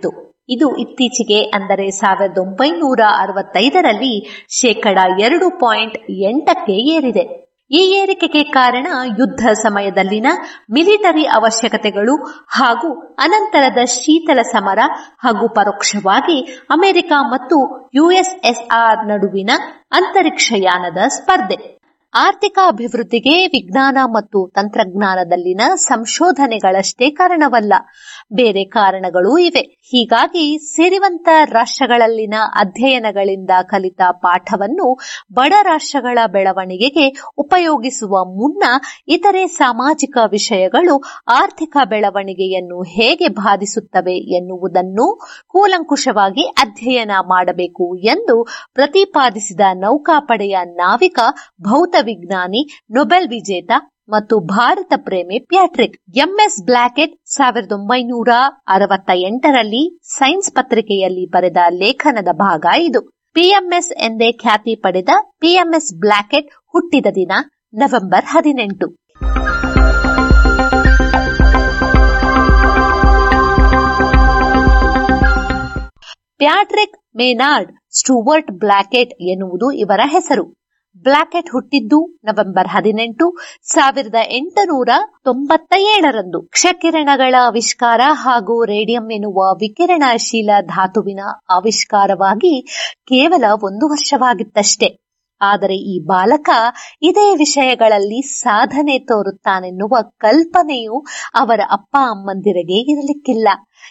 ಆಗಿತ್ತು ಇದು ಇತ್ತೀಚೆಗೆ ಅಂದರೆ ಸಾವಿರದ ಒಂಬೈನೂರ ಅರವತ್ತೈದರಲ್ಲಿ ಶೇಕಡ ಎರಡು ಪಾಯಿಂಟ್ ಎಂಟಕ್ಕೆ ಏರಿದೆ ಈ ಏರಿಕೆಗೆ ಕಾರಣ ಯುದ್ಧ ಸಮಯದಲ್ಲಿನ ಮಿಲಿಟರಿ ಅವಶ್ಯಕತೆಗಳು ಹಾಗೂ ಅನಂತರದ ಶೀತಲ ಸಮರ ಹಾಗೂ ಪರೋಕ್ಷವಾಗಿ ಅಮೆರಿಕ ಮತ್ತು ಯುಎಸ್ಎಸ್ಆರ್ ನಡುವಿನ ಅಂತರಿಕ್ಷಯಾನದ ಸ್ಪರ್ಧೆ ಆರ್ಥಿಕ ಅಭಿವೃದ್ಧಿಗೆ ವಿಜ್ಞಾನ ಮತ್ತು ತಂತ್ರಜ್ಞಾನದಲ್ಲಿನ ಸಂಶೋಧನೆಗಳಷ್ಟೇ ಕಾರಣವಲ್ಲ ಬೇರೆ ಕಾರಣಗಳೂ ಇವೆ ಹೀಗಾಗಿ ಸಿರಿವಂತ ರಾಷ್ಟ್ರಗಳಲ್ಲಿನ ಅಧ್ಯಯನಗಳಿಂದ ಕಲಿತ ಪಾಠವನ್ನು ಬಡ ರಾಷ್ಟ್ರಗಳ ಬೆಳವಣಿಗೆಗೆ ಉಪಯೋಗಿಸುವ ಮುನ್ನ ಇತರೆ ಸಾಮಾಜಿಕ ವಿಷಯಗಳು ಆರ್ಥಿಕ ಬೆಳವಣಿಗೆಯನ್ನು ಹೇಗೆ ಬಾಧಿಸುತ್ತವೆ ಎನ್ನುವುದನ್ನು ಕೂಲಂಕುಷವಾಗಿ ಅಧ್ಯಯನ ಮಾಡಬೇಕು ಎಂದು ಪ್ರತಿಪಾದಿಸಿದ ನೌಕಾಪಡೆಯ ನಾವಿಕ ಭೌತ ವಿಜ್ಞಾನಿ ನೊಬೆಲ್ ವಿಜೇತ ಮತ್ತು ಭಾರತ ಪ್ರೇಮಿ ಪ್ಯಾಟ್ರಿಕ್ ಎಂಎಸ್ ಬ್ಲಾಕೆಟ್ ಸಾವಿರದ ಒಂಬೈನೂರ ಅರವತ್ತ ಎಂಟರಲ್ಲಿ ಸೈನ್ಸ್ ಪತ್ರಿಕೆಯಲ್ಲಿ ಬರೆದ ಲೇಖನದ ಭಾಗ ಇದು ಪಿಎಂಎಸ್ ಎಂದೇ ಖ್ಯಾತಿ ಪಡೆದ ಪಿಎಂಎಸ್ ಬ್ಲಾಕೆಟ್ ಹುಟ್ಟಿದ ದಿನ ನವೆಂಬರ್ ಹದಿನೆಂಟು ಪ್ಯಾಟ್ರಿಕ್ ಮೇನಾರ್ಡ್ ಸ್ಟುವರ್ಟ್ ಬ್ಲಾಕೆಟ್ ಎನ್ನುವುದು ಇವರ ಹೆಸರು ಬ್ಲಾಕೆಟ್ ಹುಟ್ಟಿದ್ದು ನವೆಂಬರ್ ಹದಿನೆಂಟು ಸಾವಿರದ ಎಂಟುನೂರ ತೊಂಬತ್ತ ಏಳರಂದು ಕ್ಷಕಿರಣಗಳ ಆವಿಷ್ಕಾರ ಹಾಗೂ ರೇಡಿಯಂ ಎನ್ನುವ ವಿಕಿರಣಶೀಲ ಧಾತುವಿನ ಆವಿಷ್ಕಾರವಾಗಿ ಕೇವಲ ಒಂದು ವರ್ಷವಾಗಿತ್ತಷ್ಟೇ ಆದರೆ ಈ ಬಾಲಕ ಇದೇ ವಿಷಯಗಳಲ್ಲಿ ಸಾಧನೆ ತೋರುತ್ತಾನೆನ್ನುವ ಕಲ್ಪನೆಯು ಅವರ ಅಪ್ಪ ಅಮ್ಮಂದಿರಿಗೆ ಇರಲಿಕ್ಕಿಲ್ಲ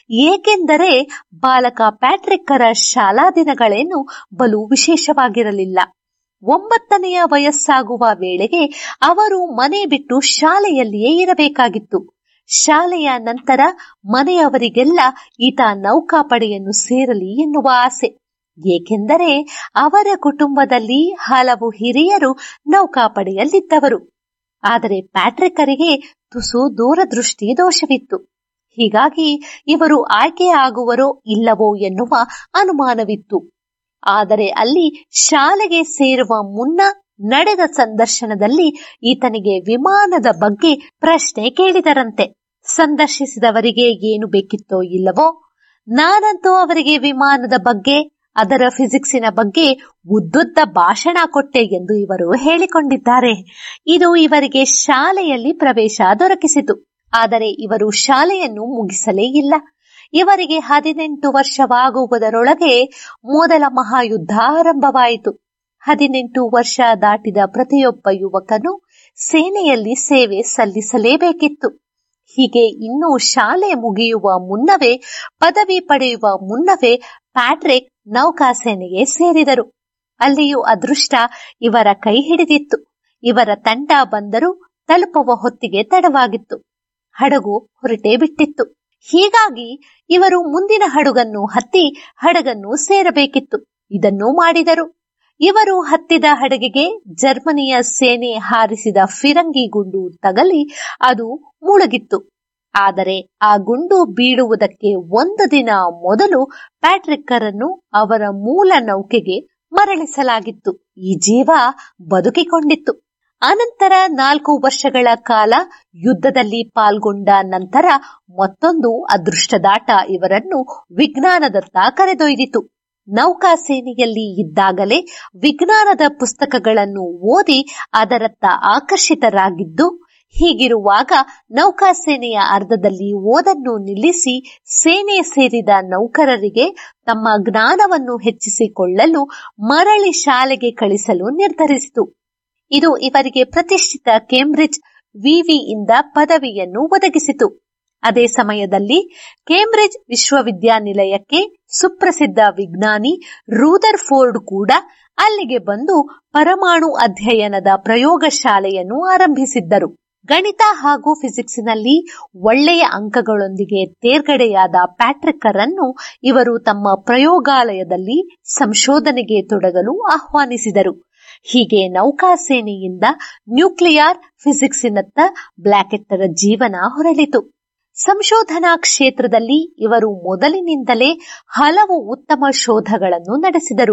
ಏಕೆಂದರೆ ಬಾಲಕ ಪ್ಯಾಟ್ರಿಕ್ಕರ ಶಾಲಾ ದಿನಗಳೇನು ಬಲು ವಿಶೇಷವಾಗಿರಲಿಲ್ಲ ಒಂಬತ್ತನೆಯ ವಯಸ್ಸಾಗುವ ವೇಳೆಗೆ ಅವರು ಮನೆ ಬಿಟ್ಟು ಶಾಲೆಯಲ್ಲಿಯೇ ಇರಬೇಕಾಗಿತ್ತು ಶಾಲೆಯ ನಂತರ ಮನೆಯವರಿಗೆಲ್ಲ ಈತ ನೌಕಾಪಡೆಯನ್ನು ಸೇರಲಿ ಎನ್ನುವ ಆಸೆ ಏಕೆಂದರೆ ಅವರ ಕುಟುಂಬದಲ್ಲಿ ಹಲವು ಹಿರಿಯರು ನೌಕಾಪಡೆಯಲ್ಲಿದ್ದವರು ಆದರೆ ಪ್ಯಾಟ್ರಿಕರಿಗೆ ತುಸು ದೂರದೃಷ್ಟಿ ದೋಷವಿತ್ತು ಹೀಗಾಗಿ ಇವರು ಆಯ್ಕೆಯಾಗುವರೋ ಇಲ್ಲವೋ ಎನ್ನುವ ಅನುಮಾನವಿತ್ತು ಆದರೆ ಅಲ್ಲಿ ಶಾಲೆಗೆ ಸೇರುವ ಮುನ್ನ ನಡೆದ ಸಂದರ್ಶನದಲ್ಲಿ ಈತನಿಗೆ ವಿಮಾನದ ಬಗ್ಗೆ ಪ್ರಶ್ನೆ ಕೇಳಿದರಂತೆ ಸಂದರ್ಶಿಸಿದವರಿಗೆ ಏನು ಬೇಕಿತ್ತೋ ಇಲ್ಲವೋ ನಾನಂತೂ ಅವರಿಗೆ ವಿಮಾನದ ಬಗ್ಗೆ ಅದರ ಫಿಸಿಕ್ಸಿನ ಬಗ್ಗೆ ಉದ್ದುದ್ದ ಭಾಷಣ ಕೊಟ್ಟೆ ಎಂದು ಇವರು ಹೇಳಿಕೊಂಡಿದ್ದಾರೆ ಇದು ಇವರಿಗೆ ಶಾಲೆಯಲ್ಲಿ ಪ್ರವೇಶ ದೊರಕಿಸಿತು ಆದರೆ ಇವರು ಶಾಲೆಯನ್ನು ಮುಗಿಸಲೇ ಇಲ್ಲ ಇವರಿಗೆ ಹದಿನೆಂಟು ವರ್ಷವಾಗುವುದರೊಳಗೆ ಮೊದಲ ಮಹಾಯುದ್ಧ ಆರಂಭವಾಯಿತು ಹದಿನೆಂಟು ವರ್ಷ ದಾಟಿದ ಪ್ರತಿಯೊಬ್ಬ ಯುವಕನು ಸೇನೆಯಲ್ಲಿ ಸೇವೆ ಸಲ್ಲಿಸಲೇಬೇಕಿತ್ತು ಹೀಗೆ ಇನ್ನೂ ಶಾಲೆ ಮುಗಿಯುವ ಮುನ್ನವೇ ಪದವಿ ಪಡೆಯುವ ಮುನ್ನವೇ ಪ್ಯಾಟ್ರಿಕ್ ನೌಕಾಸೇನೆಗೆ ಸೇರಿದರು ಅಲ್ಲಿಯೂ ಅದೃಷ್ಟ ಇವರ ಕೈ ಹಿಡಿದಿತ್ತು ಇವರ ತಂಡ ಬಂದರೂ ತಲುಪುವ ಹೊತ್ತಿಗೆ ತಡವಾಗಿತ್ತು ಹಡಗು ಹೊರಟೇ ಬಿಟ್ಟಿತ್ತು ಹೀಗಾಗಿ ಇವರು ಮುಂದಿನ ಹಡಗನ್ನು ಹತ್ತಿ ಹಡಗನ್ನು ಸೇರಬೇಕಿತ್ತು ಇದನ್ನೂ ಮಾಡಿದರು ಇವರು ಹತ್ತಿದ ಹಡಗಿಗೆ ಜರ್ಮನಿಯ ಸೇನೆ ಹಾರಿಸಿದ ಫಿರಂಗಿ ಗುಂಡು ತಗಲಿ ಅದು ಮುಳುಗಿತ್ತು ಆದರೆ ಆ ಗುಂಡು ಬೀಳುವುದಕ್ಕೆ ಒಂದು ದಿನ ಮೊದಲು ಪ್ಯಾಟ್ರಿಕ್ಕರನ್ನು ಅವರ ಮೂಲ ನೌಕೆಗೆ ಮರಳಿಸಲಾಗಿತ್ತು ಈ ಜೀವ ಬದುಕಿಕೊಂಡಿತ್ತು ಅನಂತರ ನಾಲ್ಕು ವರ್ಷಗಳ ಕಾಲ ಯುದ್ಧದಲ್ಲಿ ಪಾಲ್ಗೊಂಡ ನಂತರ ಮತ್ತೊಂದು ಅದೃಷ್ಟದಾಟ ಇವರನ್ನು ವಿಜ್ಞಾನದತ್ತ ಕರೆದೊಯ್ದಿತು ನೌಕಾಸೇನೆಯಲ್ಲಿ ಇದ್ದಾಗಲೇ ವಿಜ್ಞಾನದ ಪುಸ್ತಕಗಳನ್ನು ಓದಿ ಅದರತ್ತ ಆಕರ್ಷಿತರಾಗಿದ್ದು ಹೀಗಿರುವಾಗ ನೌಕಾಸೇನೆಯ ಅರ್ಧದಲ್ಲಿ ಓದನ್ನು ನಿಲ್ಲಿಸಿ ಸೇನೆ ಸೇರಿದ ನೌಕರರಿಗೆ ತಮ್ಮ ಜ್ಞಾನವನ್ನು ಹೆಚ್ಚಿಸಿಕೊಳ್ಳಲು ಮರಳಿ ಶಾಲೆಗೆ ಕಳಿಸಲು ನಿರ್ಧರಿಸಿತು ಇದು ಇವರಿಗೆ ಪ್ರತಿಷ್ಠಿತ ಕೇಂಬ್ರಿಡ್ಜ್ ವಿವಿಯಿಂದ ಪದವಿಯನ್ನು ಒದಗಿಸಿತು ಅದೇ ಸಮಯದಲ್ಲಿ ಕೇಂಬ್ರಿಡ್ಜ್ ವಿಶ್ವವಿದ್ಯಾನಿಲಯಕ್ಕೆ ಸುಪ್ರಸಿದ್ಧ ವಿಜ್ಞಾನಿ ರೂದರ್ ಫೋರ್ಡ್ ಕೂಡ ಅಲ್ಲಿಗೆ ಬಂದು ಪರಮಾಣು ಅಧ್ಯಯನದ ಪ್ರಯೋಗಶಾಲೆಯನ್ನು ಆರಂಭಿಸಿದ್ದರು ಗಣಿತ ಹಾಗೂ ಫಿಸಿಕ್ಸ್ನಲ್ಲಿ ಒಳ್ಳೆಯ ಅಂಕಗಳೊಂದಿಗೆ ತೇರ್ಗಡೆಯಾದ ಪ್ಯಾಟ್ರಿಕ್ಕರನ್ನು ಇವರು ತಮ್ಮ ಪ್ರಯೋಗಾಲಯದಲ್ಲಿ ಸಂಶೋಧನೆಗೆ ತೊಡಗಲು ಆಹ್ವಾನಿಸಿದರು ಹೀಗೆ ನೌಕಾಸೇನೆಯಿಂದ ನ್ಯೂಕ್ಲಿಯರ್ ಫಿಸಿಕ್ಸಿನತ್ತ ಬ್ಲಾಕೆಟ್ಟರ ಜೀವನ ಹೊರಳಿತು ಸಂಶೋಧನಾ ಕ್ಷೇತ್ರದಲ್ಲಿ ಇವರು ಮೊದಲಿನಿಂದಲೇ ಹಲವು ಉತ್ತಮ ಶೋಧಗಳನ್ನು ನಡೆಸಿದರು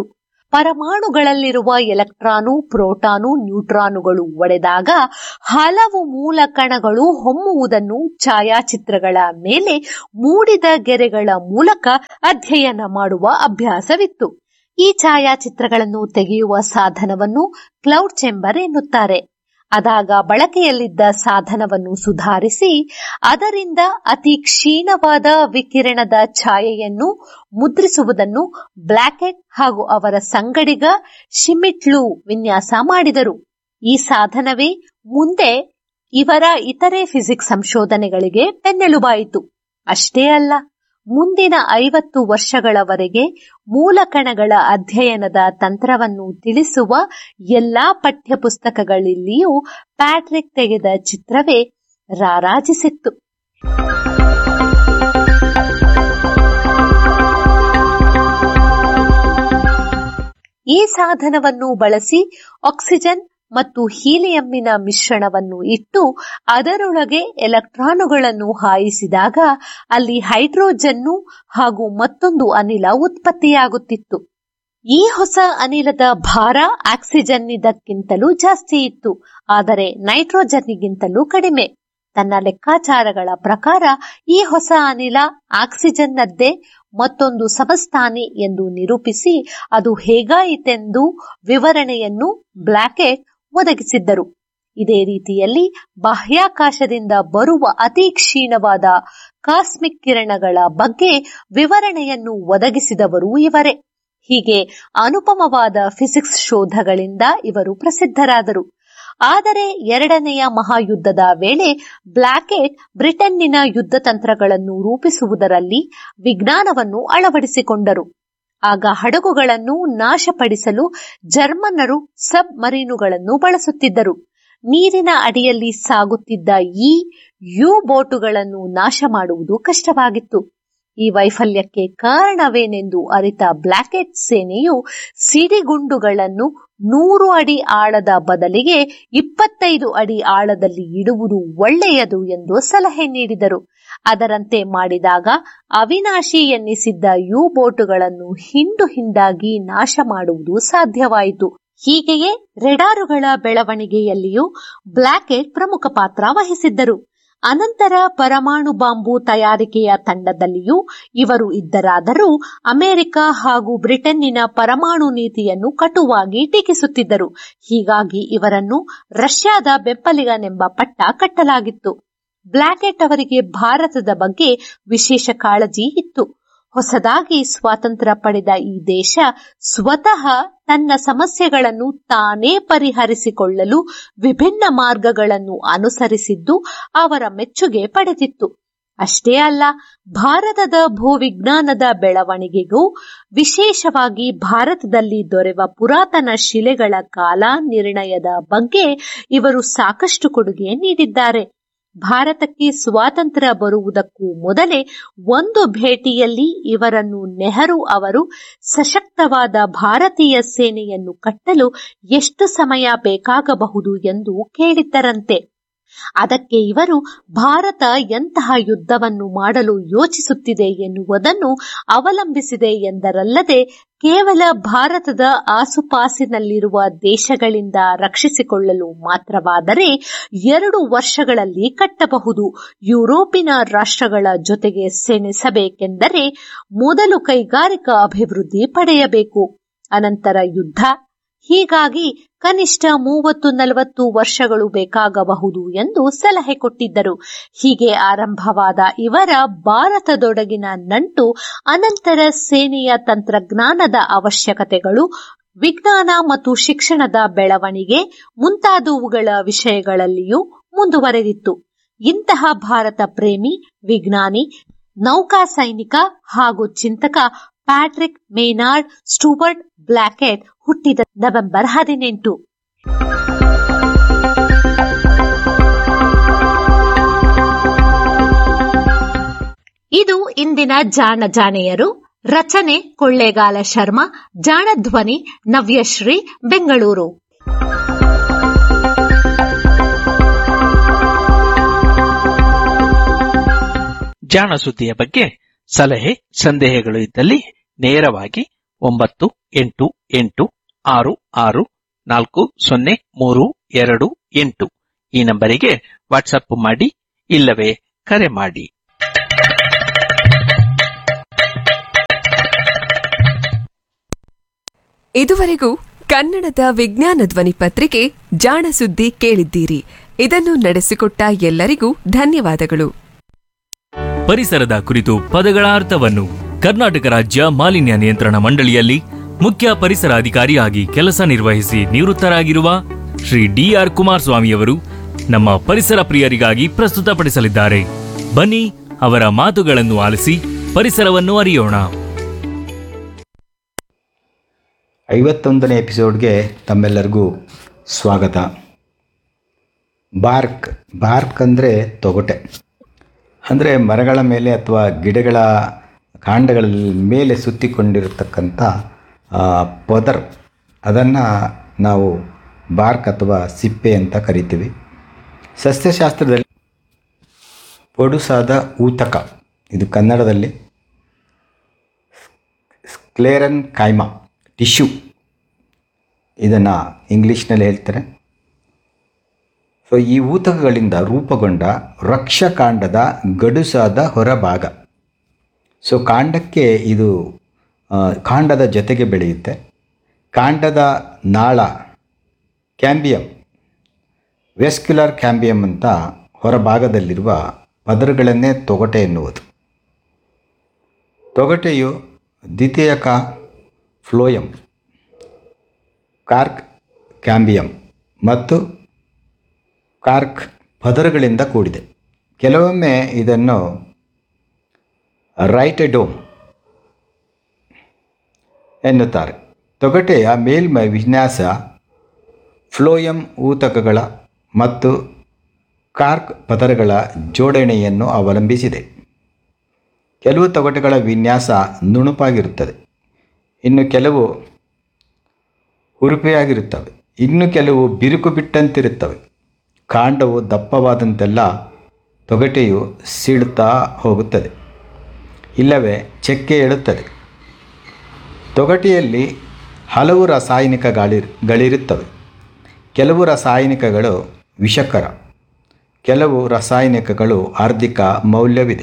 ಪರಮಾಣುಗಳಲ್ಲಿರುವ ಎಲೆಕ್ಟ್ರಾನು ಪ್ರೋಟಾನು ನ್ಯೂಟ್ರಾನುಗಳು ಒಡೆದಾಗ ಹಲವು ಮೂಲ ಕಣಗಳು ಹೊಮ್ಮುವುದನ್ನು ಛಾಯಾಚಿತ್ರಗಳ ಮೇಲೆ ಮೂಡಿದ ಗೆರೆಗಳ ಮೂಲಕ ಅಧ್ಯಯನ ಮಾಡುವ ಅಭ್ಯಾಸವಿತ್ತು ಈ ಛಾಯಾಚಿತ್ರಗಳನ್ನು ತೆಗೆಯುವ ಸಾಧನವನ್ನು ಕ್ಲೌಡ್ ಚೆಂಬರ್ ಎನ್ನುತ್ತಾರೆ ಅದಾಗ ಬಳಕೆಯಲ್ಲಿದ್ದ ಸಾಧನವನ್ನು ಸುಧಾರಿಸಿ ಅದರಿಂದ ಅತಿ ಕ್ಷೀಣವಾದ ವಿಕಿರಣದ ಛಾಯೆಯನ್ನು ಮುದ್ರಿಸುವುದನ್ನು ಬ್ಲಾಕೆಟ್ ಹಾಗೂ ಅವರ ಸಂಗಡಿಗ ಶಿಮಿಟ್ಲು ವಿನ್ಯಾಸ ಮಾಡಿದರು ಈ ಸಾಧನವೇ ಮುಂದೆ ಇವರ ಇತರೆ ಫಿಸಿಕ್ಸ್ ಸಂಶೋಧನೆಗಳಿಗೆ ಬೆನ್ನೆಲುಬಾಯಿತು ಅಷ್ಟೇ ಅಲ್ಲ ಮುಂದಿನ ಐವತ್ತು ವರ್ಷಗಳವರೆಗೆ ಮೂಲಕಣಗಳ ಅಧ್ಯಯನದ ತಂತ್ರವನ್ನು ತಿಳಿಸುವ ಎಲ್ಲಾ ಪಠ್ಯಪುಸ್ತಕಗಳಲ್ಲಿಯೂ ಪ್ಯಾಟ್ರಿಕ್ ತೆಗೆದ ಚಿತ್ರವೇ ರಾರಾಜಿಸಿತ್ತು ಈ ಸಾಧನವನ್ನು ಬಳಸಿ ಆಕ್ಸಿಜನ್ ಮತ್ತು ಹೀಲಿಯಂನ ಮಿಶ್ರಣವನ್ನು ಇಟ್ಟು ಅದರೊಳಗೆ ಎಲೆಕ್ಟ್ರಾನುಗಳನ್ನು ಹಾಯಿಸಿದಾಗ ಅಲ್ಲಿ ಹೈಡ್ರೋಜನ್ನು ಹಾಗೂ ಮತ್ತೊಂದು ಅನಿಲ ಉತ್ಪತ್ತಿಯಾಗುತ್ತಿತ್ತು ಈ ಹೊಸ ಅನಿಲದ ಭಾರ ಆಕ್ಸಿಜನ್ನಿದಕ್ಕಿಂತಲೂ ಜಾಸ್ತಿ ಇತ್ತು ಆದರೆ ನೈಟ್ರೋಜನ್ನಿಗಿಂತಲೂ ಕಡಿಮೆ ತನ್ನ ಲೆಕ್ಕಾಚಾರಗಳ ಪ್ರಕಾರ ಈ ಹೊಸ ಅನಿಲ ಆಕ್ಸಿಜನ್ನದ್ದೇ ಮತ್ತೊಂದು ಸಮಸ್ಥಾನಿ ಎಂದು ನಿರೂಪಿಸಿ ಅದು ಹೇಗಾಯಿತೆಂದು ವಿವರಣೆಯನ್ನು ಬ್ಲಾಕೆಟ್ ಒದಗಿಸಿದ್ದರು ಇದೇ ರೀತಿಯಲ್ಲಿ ಬಾಹ್ಯಾಕಾಶದಿಂದ ಬರುವ ಅತಿ ಕ್ಷೀಣವಾದ ಕಾಸ್ಮಿಕ್ ಕಿರಣಗಳ ಬಗ್ಗೆ ವಿವರಣೆಯನ್ನು ಒದಗಿಸಿದವರು ಇವರೇ ಹೀಗೆ ಅನುಪಮವಾದ ಫಿಸಿಕ್ಸ್ ಶೋಧಗಳಿಂದ ಇವರು ಪ್ರಸಿದ್ಧರಾದರು ಆದರೆ ಎರಡನೆಯ ಮಹಾಯುದ್ಧದ ವೇಳೆ ಬ್ಲಾಕೆಟ್ ಬ್ರಿಟನ್ನಿನ ಯುದ್ಧ ತಂತ್ರಗಳನ್ನು ರೂಪಿಸುವುದರಲ್ಲಿ ವಿಜ್ಞಾನವನ್ನು ಅಳವಡಿಸಿಕೊಂಡರು ಆಗ ಹಡಗುಗಳನ್ನು ನಾಶಪಡಿಸಲು ಜರ್ಮನ್ನರು ಸಬ್ ಮರೀನುಗಳನ್ನು ಬಳಸುತ್ತಿದ್ದರು ನೀರಿನ ಅಡಿಯಲ್ಲಿ ಸಾಗುತ್ತಿದ್ದ ಈ ಯು ಬೋಟುಗಳನ್ನು ನಾಶ ಮಾಡುವುದು ಕಷ್ಟವಾಗಿತ್ತು ಈ ವೈಫಲ್ಯಕ್ಕೆ ಕಾರಣವೇನೆಂದು ಅರಿತ ಬ್ಲಾಕೆಟ್ ಸೇನೆಯು ಸಿಡಿಗುಂಡುಗಳನ್ನು ನೂರು ಅಡಿ ಆಳದ ಬದಲಿಗೆ ಇಪ್ಪತ್ತೈದು ಅಡಿ ಆಳದಲ್ಲಿ ಇಡುವುದು ಒಳ್ಳೆಯದು ಎಂದು ಸಲಹೆ ನೀಡಿದರು ಅದರಂತೆ ಮಾಡಿದಾಗ ಅವಿನಾಶಿ ಎನ್ನಿಸಿದ್ದ ಯು ಬೋಟುಗಳನ್ನು ಹಿಂಡು ಹಿಂಡಾಗಿ ನಾಶ ಮಾಡುವುದು ಸಾಧ್ಯವಾಯಿತು ಹೀಗೆಯೇ ರೆಡಾರುಗಳ ಬೆಳವಣಿಗೆಯಲ್ಲಿಯೂ ಬ್ಲಾಕೆಟ್ ಪ್ರಮುಖ ಪಾತ್ರ ವಹಿಸಿದ್ದರು ಅನಂತರ ಪರಮಾಣು ಬಾಂಬು ತಯಾರಿಕೆಯ ತಂಡದಲ್ಲಿಯೂ ಇವರು ಇದ್ದರಾದರೂ ಅಮೆರಿಕ ಹಾಗೂ ಬ್ರಿಟನ್ನಿನ ಪರಮಾಣು ನೀತಿಯನ್ನು ಕಟುವಾಗಿ ಟೀಕಿಸುತ್ತಿದ್ದರು ಹೀಗಾಗಿ ಇವರನ್ನು ರಷ್ಯಾದ ಬೆಂಬಲಿಗನೆಂಬ ಪಟ್ಟ ಕಟ್ಟಲಾಗಿತ್ತು ಬ್ಲಾಕೆಟ್ ಅವರಿಗೆ ಭಾರತದ ಬಗ್ಗೆ ವಿಶೇಷ ಕಾಳಜಿ ಇತ್ತು ಹೊಸದಾಗಿ ಸ್ವಾತಂತ್ರ್ಯ ಪಡೆದ ಈ ದೇಶ ಸ್ವತಃ ತನ್ನ ಸಮಸ್ಯೆಗಳನ್ನು ತಾನೇ ಪರಿಹರಿಸಿಕೊಳ್ಳಲು ವಿಭಿನ್ನ ಮಾರ್ಗಗಳನ್ನು ಅನುಸರಿಸಿದ್ದು ಅವರ ಮೆಚ್ಚುಗೆ ಪಡೆದಿತ್ತು ಅಷ್ಟೇ ಅಲ್ಲ ಭಾರತದ ಭೂವಿಜ್ಞಾನದ ಬೆಳವಣಿಗೆಗೂ ವಿಶೇಷವಾಗಿ ಭಾರತದಲ್ಲಿ ದೊರೆವ ಪುರಾತನ ಶಿಲೆಗಳ ಕಾಲ ನಿರ್ಣಯದ ಬಗ್ಗೆ ಇವರು ಸಾಕಷ್ಟು ಕೊಡುಗೆ ನೀಡಿದ್ದಾರೆ ಭಾರತಕ್ಕೆ ಸ್ವಾತಂತ್ರ್ಯ ಬರುವುದಕ್ಕೂ ಮೊದಲೇ ಒಂದು ಭೇಟಿಯಲ್ಲಿ ಇವರನ್ನು ನೆಹರು ಅವರು ಸಶಕ್ತವಾದ ಭಾರತೀಯ ಸೇನೆಯನ್ನು ಕಟ್ಟಲು ಎಷ್ಟು ಸಮಯ ಬೇಕಾಗಬಹುದು ಎಂದು ಕೇಳಿದ್ದರಂತೆ ಅದಕ್ಕೆ ಇವರು ಭಾರತ ಎಂತಹ ಯುದ್ಧವನ್ನು ಮಾಡಲು ಯೋಚಿಸುತ್ತಿದೆ ಎನ್ನುವುದನ್ನು ಅವಲಂಬಿಸಿದೆ ಎಂದರಲ್ಲದೆ ಕೇವಲ ಭಾರತದ ಆಸುಪಾಸಿನಲ್ಲಿರುವ ದೇಶಗಳಿಂದ ರಕ್ಷಿಸಿಕೊಳ್ಳಲು ಮಾತ್ರವಾದರೆ ಎರಡು ವರ್ಷಗಳಲ್ಲಿ ಕಟ್ಟಬಹುದು ಯುರೋಪಿನ ರಾಷ್ಟ್ರಗಳ ಜೊತೆಗೆ ಸೆಣಸಬೇಕೆಂದರೆ ಮೊದಲು ಕೈಗಾರಿಕಾ ಅಭಿವೃದ್ಧಿ ಪಡೆಯಬೇಕು ಅನಂತರ ಯುದ್ಧ ಹೀಗಾಗಿ ಕನಿಷ್ಠ ಮೂವತ್ತು ನಲವತ್ತು ವರ್ಷಗಳು ಬೇಕಾಗಬಹುದು ಎಂದು ಸಲಹೆ ಕೊಟ್ಟಿದ್ದರು ಹೀಗೆ ಆರಂಭವಾದ ಇವರ ಭಾರತದೊಡಗಿನ ನಂಟು ಅನಂತರ ಸೇನೆಯ ತಂತ್ರಜ್ಞಾನದ ಅವಶ್ಯಕತೆಗಳು ವಿಜ್ಞಾನ ಮತ್ತು ಶಿಕ್ಷಣದ ಬೆಳವಣಿಗೆ ಮುಂತಾದವುಗಳ ವಿಷಯಗಳಲ್ಲಿಯೂ ಮುಂದುವರೆದಿತ್ತು ಇಂತಹ ಭಾರತ ಪ್ರೇಮಿ ವಿಜ್ಞಾನಿ ನೌಕಾ ಸೈನಿಕ ಹಾಗೂ ಚಿಂತಕ ಪ್ಯಾಟ್ರಿಕ್ ಮೇನಾರ್ಡ್ ಸ್ಟೂವರ್ಟ್ ಬ್ಲಾಕೆಟ್ ಹುಟ್ಟಿದ ನವೆಂಬರ್ ಹದಿನೆಂಟು ಇದು ಇಂದಿನ ಜಾಣ ಜಾಣೆಯರು ರಚನೆ ಕೊಳ್ಳೇಗಾಲ ಶರ್ಮಾ ಜಾಣ ಧ್ವನಿ ನವ್ಯಶ್ರೀ ಬೆಂಗಳೂರು ಜಾಣ ಸುದ್ದಿಯ ಬಗ್ಗೆ ಸಲಹೆ ಸಂದೇಹಗಳು ಇದ್ದಲ್ಲಿ ನೇರವಾಗಿ ಒಂಬತ್ತು ಎಂಟು ಎಂಟು ಆರು ಆರು ನಾಲ್ಕು ಸೊನ್ನೆ ಮೂರು ಎರಡು ಎಂಟು ಈ ನಂಬರಿಗೆ ವಾಟ್ಸಪ್ ಮಾಡಿ ಇಲ್ಲವೇ ಕರೆ ಮಾಡಿ ಇದುವರೆಗೂ ಕನ್ನಡದ ವಿಜ್ಞಾನ ಧ್ವನಿ ಪತ್ರಿಕೆ ಜಾಣ ಸುದ್ದಿ ಕೇಳಿದ್ದೀರಿ ಇದನ್ನು ನಡೆಸಿಕೊಟ್ಟ ಎಲ್ಲರಿಗೂ ಧನ್ಯವಾದಗಳು ಪರಿಸರದ ಕುರಿತು ಪದಗಳ ಅರ್ಥವನ್ನು ಕರ್ನಾಟಕ ರಾಜ್ಯ ಮಾಲಿನ್ಯ ನಿಯಂತ್ರಣ ಮಂಡಳಿಯಲ್ಲಿ ಮುಖ್ಯ ಪರಿಸರ ಅಧಿಕಾರಿಯಾಗಿ ಕೆಲಸ ನಿರ್ವಹಿಸಿ ನಿವೃತ್ತರಾಗಿರುವ ಶ್ರೀ ಡಿಆರ್ ಕುಮಾರಸ್ವಾಮಿಯವರು ನಮ್ಮ ಪರಿಸರ ಪ್ರಿಯರಿಗಾಗಿ ಪ್ರಸ್ತುತಪಡಿಸಲಿದ್ದಾರೆ ಬನ್ನಿ ಅವರ ಮಾತುಗಳನ್ನು ಆಲಿಸಿ ಪರಿಸರವನ್ನು ಅರಿಯೋಣ ಐವತ್ತೊಂದನೇ ಎಪಿಸೋಡ್ಗೆ ತಮ್ಮೆಲ್ಲರಿಗೂ ಸ್ವಾಗತ ಬಾರ್ಕ್ ಬಾರ್ಕ್ ಅಂದರೆ ತೊಗಟೆ ಅಂದರೆ ಮರಗಳ ಮೇಲೆ ಅಥವಾ ಗಿಡಗಳ ಕಾಂಡಗಳ ಮೇಲೆ ಸುತ್ತಿಕೊಂಡಿರತಕ್ಕಂಥ ಆ, ಪದರ್ ಅದನ್ನು ನಾವು ಬಾರ್ಕ್ ಅಥವಾ ಸಿಪ್ಪೆ ಅಂತ ಕರಿತೀವಿ ಸಸ್ಯಶಾಸ್ತ್ರದಲ್ಲಿ ಪೊಡುಸಾದ ಊತಕ ಇದು ಕನ್ನಡದಲ್ಲಿ ಸ್ಕ್ಲೇರನ್ ಕಾಯ್ಮಾ ಟಿಶ್ಯೂ ಇದನ್ನು ಇಂಗ್ಲೀಷ್ನಲ್ಲಿ ಹೇಳ್ತಾರೆ ಸೊ ಈ ಊತಕಗಳಿಂದ ರೂಪುಗೊಂಡ ವೃಕ್ಷಕಾಂಡದ ಗಡುಸಾದ ಹೊರಭಾಗ ಸೊ ಕಾಂಡಕ್ಕೆ ಇದು ಆ, ಕಾಂಡದ ಜೊತೆಗೆ ಬೆಳೆಯುತ್ತೆ ಕಾಂಡದ ನಾಳ ಕ್ಯಾಂಬಿಯಂ ವೆಸ್ಕ್ಯುಲರ್ ಕ್ಯಾಂಬಿಯಂ ಅಂತ ಹೊರಭಾಗದಲ್ಲಿರುವ ಪದರುಗಳನ್ನೇ ತೊಗಟೆ ಎನ್ನುವುದು ತೊಗಟೆಯು ದ್ವಿತೀಯಕ ಫ್ಲೋಯಂ ಕಾರ್ಕ್ ಕ್ಯಾಂಬಿಯಂ ಮತ್ತು ಕಾರ್ಕ್ ಪದರುಗಳಿಂದ ಕೂಡಿದೆ ಕೆಲವೊಮ್ಮೆ ಇದನ್ನು ರೈಟೆಡೋಮ್ ಎನ್ನುತ್ತಾರೆ ತೊಗಟೆಯ ಮೇಲ್ಮೈ ವಿನ್ಯಾಸ ಫ್ಲೋಯಂ ಊತಕಗಳ ಮತ್ತು ಕಾರ್ಕ್ ಪದರಗಳ ಜೋಡಣೆಯನ್ನು ಅವಲಂಬಿಸಿದೆ ಕೆಲವು ತೊಗಟೆಗಳ ವಿನ್ಯಾಸ ನುಣುಪಾಗಿರುತ್ತದೆ ಇನ್ನು ಕೆಲವು ಹುರುಪೆಯಾಗಿರುತ್ತವೆ ಇನ್ನು ಕೆಲವು ಬಿರುಕು ಬಿಟ್ಟಂತಿರುತ್ತವೆ ಕಾಂಡವು ದಪ್ಪವಾದಂತೆಲ್ಲ ತೊಗಟೆಯು ಸೀಳುತ್ತಾ ಹೋಗುತ್ತದೆ ಇಲ್ಲವೇ ಚೆಕ್ಕೆ ಎಳುತ್ತದೆ ತೊಗಟೆಯಲ್ಲಿ ಹಲವು ರಾಸಾಯನಿಕಗಳಿರುತ್ತವೆ ಕೆಲವು ರಾಸಾಯನಿಕಗಳು ವಿಷಕರ ಕೆಲವು ರಾಸಾಯನಿಕಗಳು ಆರ್ಥಿಕ ಮೌಲ್ಯವಿದೆ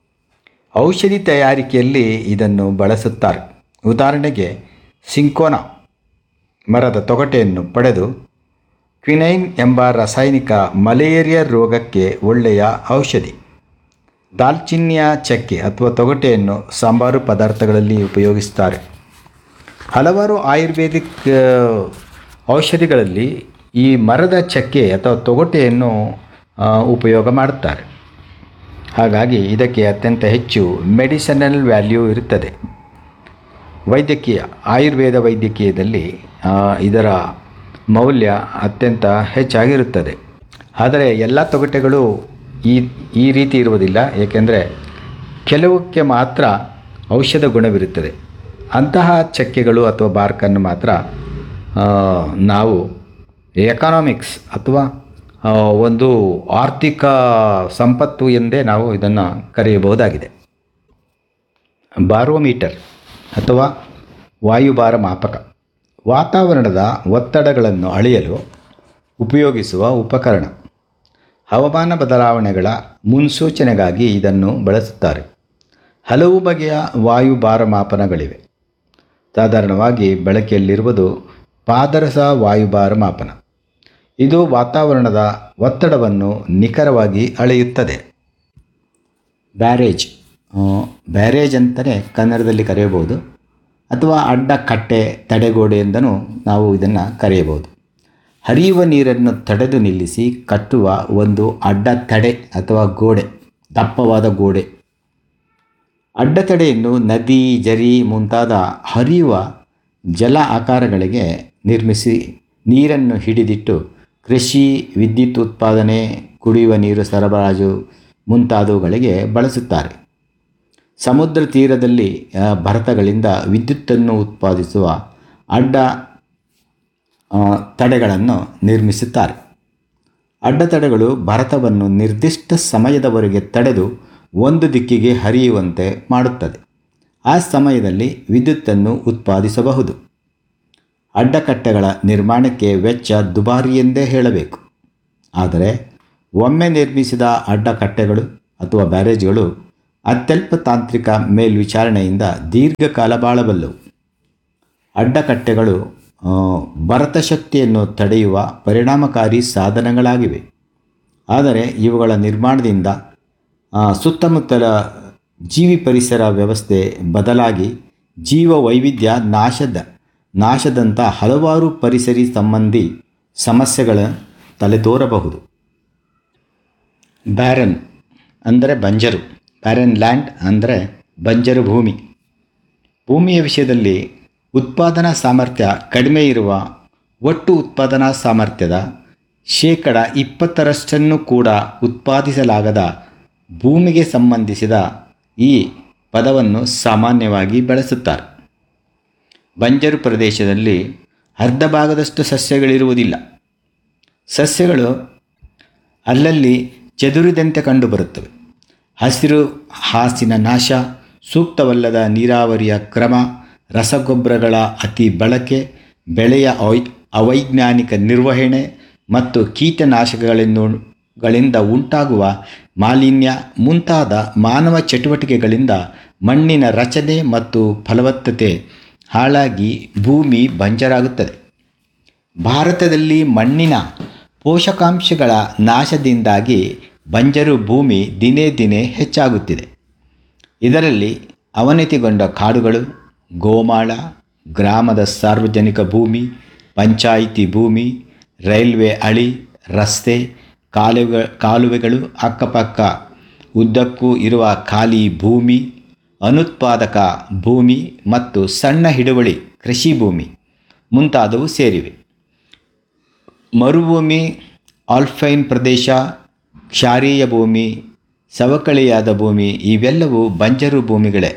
ಔಷಧಿ ತಯಾರಿಕೆಯಲ್ಲಿ ಇದನ್ನು ಬಳಸುತ್ತಾರೆ ಉದಾಹರಣೆಗೆ ಸಿಂಕೋನಾ ಮರದ ತೊಗಟೆಯನ್ನು ಪಡೆದು ಕ್ವಿನೈನ್ ಎಂಬ ರಾಸಾಯನಿಕ ಮಲೇರಿಯಾ ರೋಗಕ್ಕೆ ಒಳ್ಳೆಯ ಔಷಧಿ ದಾಲ್ಚಿನ್ನಿಯ ಚಕ್ಕೆ ಅಥವಾ ತೊಗಟೆಯನ್ನು ಸಾಂಬಾರು ಪದಾರ್ಥಗಳಲ್ಲಿ ಉಪಯೋಗಿಸ್ತಾರೆ ಹಲವಾರು ಆಯುರ್ವೇದಿಕ್ ಆ, ಔಷಧಿಗಳಲ್ಲಿ ಈ ಮರದ ಚಕ್ಕೆ ಅಥವಾ ತೊಗಟೆಯನ್ನು ಆ, ಉಪಯೋಗ ಮಾಡುತ್ತಾರೆ ಹಾಗಾಗಿ ಇದಕ್ಕೆ ಅತ್ಯಂತ ಹೆಚ್ಚು ಮೆಡಿಸನಲ್ ವ್ಯಾಲ್ಯೂ ಇರುತ್ತದೆ ವೈದ್ಯಕೀಯ ಆಯುರ್ವೇದ ವೈದ್ಯಕೀಯದಲ್ಲಿ ಆ, ಇದರ ಮೌಲ್ಯ ಅತ್ಯಂತ ಹೆಚ್ಚಾಗಿರುತ್ತದೆ ಆದರೆ ಎಲ್ಲ ತೊಗಟೆಗಳು ಈ ಈ ರೀತಿ ಇರುವುದಿಲ್ಲ ಏಕೆಂದರೆ ಕೆಲವಕ್ಕೆ ಮಾತ್ರ ಔಷಧ ಗುಣವಿರುತ್ತದೆ ಅಂತಹ ಚಕ್ಕೆಗಳು ಅಥವಾ ಬಾರ್ಕನ್ನು ಮಾತ್ರ ಆ, ನಾವು ಎಕನಾಮಿಕ್ಸ್ ಅಥವಾ ಆ, ಒಂದು ಆರ್ಥಿಕ ಸಂಪತ್ತು ಎಂದೇ ನಾವು ಇದನ್ನು ಕರೆಯಬಹುದಾಗಿದೆ ಬಾರೋಮೀಟರ್ ಅಥವಾ ವಾಯುಭಾರ ಮಾಪಕ ವಾತಾವರಣದ ಒತ್ತಡಗಳನ್ನು ಅಳೆಯಲು ಉಪಯೋಗಿಸುವ ಉಪಕರಣ ಹವಾಮಾನ ಬದಲಾವಣೆಗಳ ಮುನ್ಸೂಚನೆಗಾಗಿ ಇದನ್ನು ಬಳಸುತ್ತಾರೆ ಹಲವು ಬಗೆಯ ವಾಯುಭಾರ ಮಾಪನಗಳಿವೆ ಸಾಧಾರಣವಾಗಿ ಬಳಕೆಯಲ್ಲಿರುವುದು ಪಾದರಸ ವಾಯುಭಾರ ಮಾಪನ ಇದು ವಾತಾವರಣದ ಒತ್ತಡವನ್ನು ನಿಖರವಾಗಿ ಅಳೆಯುತ್ತದೆ ಬ್ಯಾರೇಜ್ ಆ, ಬ್ಯಾರೇಜ್ ಅಂತಲೇ ಕನ್ನಡದಲ್ಲಿ ಕರೆಯಬಹುದು ಅಥವಾ ಅಡ್ಡ ಕಟ್ಟೆ ತಡೆಗೋಡೆ ಎಂದನೂ ನಾವು ಇದನ್ನು ಕರೆಯಬಹುದು ಹರಿಯುವ ನೀರನ್ನು ತಡೆದು ನಿಲ್ಲಿಸಿ ಕಟ್ಟುವ ಒಂದು ಅಡ್ಡ ತಡೆ ಅಥವಾ ಗೋಡೆ ದಪ್ಪವಾದ ಗೋಡೆ ಅಡ್ಡತಡೆಯನ್ನು ನದಿ ಜರಿ ಮುಂತಾದ ಹರಿಯುವ ಜಲ ಆಕಾರಗಳಿಗೆ ನಿರ್ಮಿಸಿ ನೀರನ್ನು ಹಿಡಿದಿಟ್ಟು ಕೃಷಿ ವಿದ್ಯುತ್ ಉತ್ಪಾದನೆ ಕುಡಿಯುವ ನೀರು ಸರಬರಾಜು ಮುಂತಾದವುಗಳಿಗೆ ಬಳಸುತ್ತಾರೆ ಸಮುದ್ರ ತೀರದಲ್ಲಿ ಆ, ಭರತಗಳಿಂದ ವಿದ್ಯುತ್ತನ್ನು ಉತ್ಪಾದಿಸುವ ಅಡ್ಡ ಆ, ತಡೆಗಳನ್ನು ನಿರ್ಮಿಸುತ್ತಾರೆ ಅಡ್ಡತಡೆಗಳು ಭರತವನ್ನು ನಿರ್ದಿಷ್ಟ ಸಮಯದವರೆಗೆ ತಡೆದು ಒಂದು ದಿಕ್ಕಿಗೆ ಹರಿಯುವಂತೆ ಮಾಡುತ್ತದೆ ಆ ಸಮಯದಲ್ಲಿ ವಿದ್ಯುತ್ತನ್ನು ಉತ್ಪಾದಿಸಬಹುದು ಅಡ್ಡಕಟ್ಟೆಗಳ ನಿರ್ಮಾಣಕ್ಕೆ ವೆಚ್ಚ ದುಬಾರಿ ಎಂದೇ ಹೇಳಬೇಕು ಆದರೆ ಒಮ್ಮೆ ನಿರ್ಮಿಸಿದ ಅಡ್ಡಕಟ್ಟೆಗಳು ಅಥವಾ ಬ್ಯಾರೇಜ್ಗಳು ಅತ್ಯಲ್ಪ ತಾಂತ್ರಿಕ ಮೇಲ್ವಿಚಾರಣೆಯಿಂದ ದೀರ್ಘಕಾಲ ಬಾಳಬಲ್ಲವು ಅಡ್ಡಕಟ್ಟೆಗಳು ಆ, ಭರತ ಶಕ್ತಿಯನ್ನು ತಡೆಯುವ ಪರಿಣಾಮಕಾರಿ ಸಾಧನಗಳಾಗಿವೆ ಆದರೆ ಇವುಗಳ ನಿರ್ಮಾಣದಿಂದ ಆ, ಸುತ್ತಮುತ್ತಲ ಜೀವಿ ಪರಿಸರ ವ್ಯವಸ್ಥೆ ಬದಲಾಗಿ ಜೀವ ವೈವಿಧ್ಯ ನಾಶದ ನಾಶದಂಥ ಹಲವಾರು ಪರಿಸರಿ ಸಂಬಂಧಿ ಸಮಸ್ಯೆಗಳ ತಲೆದೋರಬಹುದು ಬ್ಯಾರನ್ ಅಂದರೆ ಬಂಜರು ಬ್ಯಾರನ್ ಲ್ಯಾಂಡ್ ಅಂದರೆ ಬಂಜರು ಭೂಮಿ ಭೂಮಿಯ ವಿಷಯದಲ್ಲಿ ಉತ್ಪಾದನಾ ಸಾಮರ್ಥ್ಯ ಕಡಿಮೆ ಇರುವ ಒಟ್ಟು ಉತ್ಪಾದನಾ ಸಾಮರ್ಥ್ಯದ ಶೇಕಡ ಇಪ್ಪತ್ತರಷ್ಟನ್ನು ಕೂಡ ಉತ್ಪಾದಿಸಲಾಗದ ಭೂಮಿಗೆ ಸಂಬಂಧಿಸಿದ ಈ ಪದವನ್ನು ಸಾಮಾನ್ಯವಾಗಿ ಬಳಸುತ್ತಾರೆ ಬಂಜರು ಪ್ರದೇಶದಲ್ಲಿ ಅರ್ಧ ಭಾಗದಷ್ಟು ಸಸ್ಯಗಳಿರುವುದಿಲ್ಲ ಸಸ್ಯಗಳು ಅಲ್ಲಲ್ಲಿ ಚದುರಿದಂತೆ ಕಂಡುಬರುತ್ತವೆ ಹಸಿರು ಹಾಸಿನ ನಾಶ ಸೂಕ್ತವಲ್ಲದ ನೀರಾವರಿಯ ಕ್ರಮ ರಸಗೊಬ್ಬರಗಳ ಅತಿ ಬಳಕೆ ಬೆಳೆಯ ಅವೈ ಅವೈಜ್ಞಾನಿಕ ನಿರ್ವಹಣೆ ಮತ್ತು ಕೀಟನಾಶಕಗಳನ್ನು ಗಳಿಂದ ಉಂಟಾಗುವ ಮಾಲಿನ್ಯ ಮುಂತಾದ ಮಾನವ ಚಟುವಟಿಕೆಗಳಿಂದ ಮಣ್ಣಿನ ರಚನೆ ಮತ್ತು ಫಲವತ್ತತೆ ಹಾಳಾಗಿ ಭೂಮಿ ಬಂಜರಾಗುತ್ತದೆ ಭಾರತದಲ್ಲಿ ಮಣ್ಣಿನ ಪೋಷಕಾಂಶಗಳ ನಾಶದಿಂದಾಗಿ ಬಂಜರು ಭೂಮಿ ದಿನೇ ದಿನೇ ಹೆಚ್ಚಾಗುತ್ತಿದೆ ಇದರಲ್ಲಿ ಅವನತಿಗೊಂಡ ಕಾಡುಗಳು ಗೋಮಾಳ ಗ್ರಾಮದ ಸಾರ್ವಜನಿಕ ಭೂಮಿ ಪಂಚಾಯಿತಿ ಭೂಮಿ ರೈಲ್ವೆ ಹಳಿ ರಸ್ತೆ ಕಾಲುವೆ ಕಾಲುವೆಗಳು ಅಕ್ಕಪಕ್ಕ ಉದ್ದಕ್ಕೂ ಇರುವ ಖಾಲಿ ಭೂಮಿ ಅನುತ್ಪಾದಕ ಭೂಮಿ ಮತ್ತು ಸಣ್ಣ ಹಿಡುವಳಿ ಕೃಷಿ ಭೂಮಿ ಮುಂತಾದವು ಸೇರಿವೆ ಮರುಭೂಮಿ ಆಲ್ಫೈನ್ ಪ್ರದೇಶ ಕ್ಷಾರೀಯ ಭೂಮಿ ಸವಕಳಿಯಾದ ಭೂಮಿ ಇವೆಲ್ಲವೂ ಬಂಜರು ಭೂಮಿಗಳೇ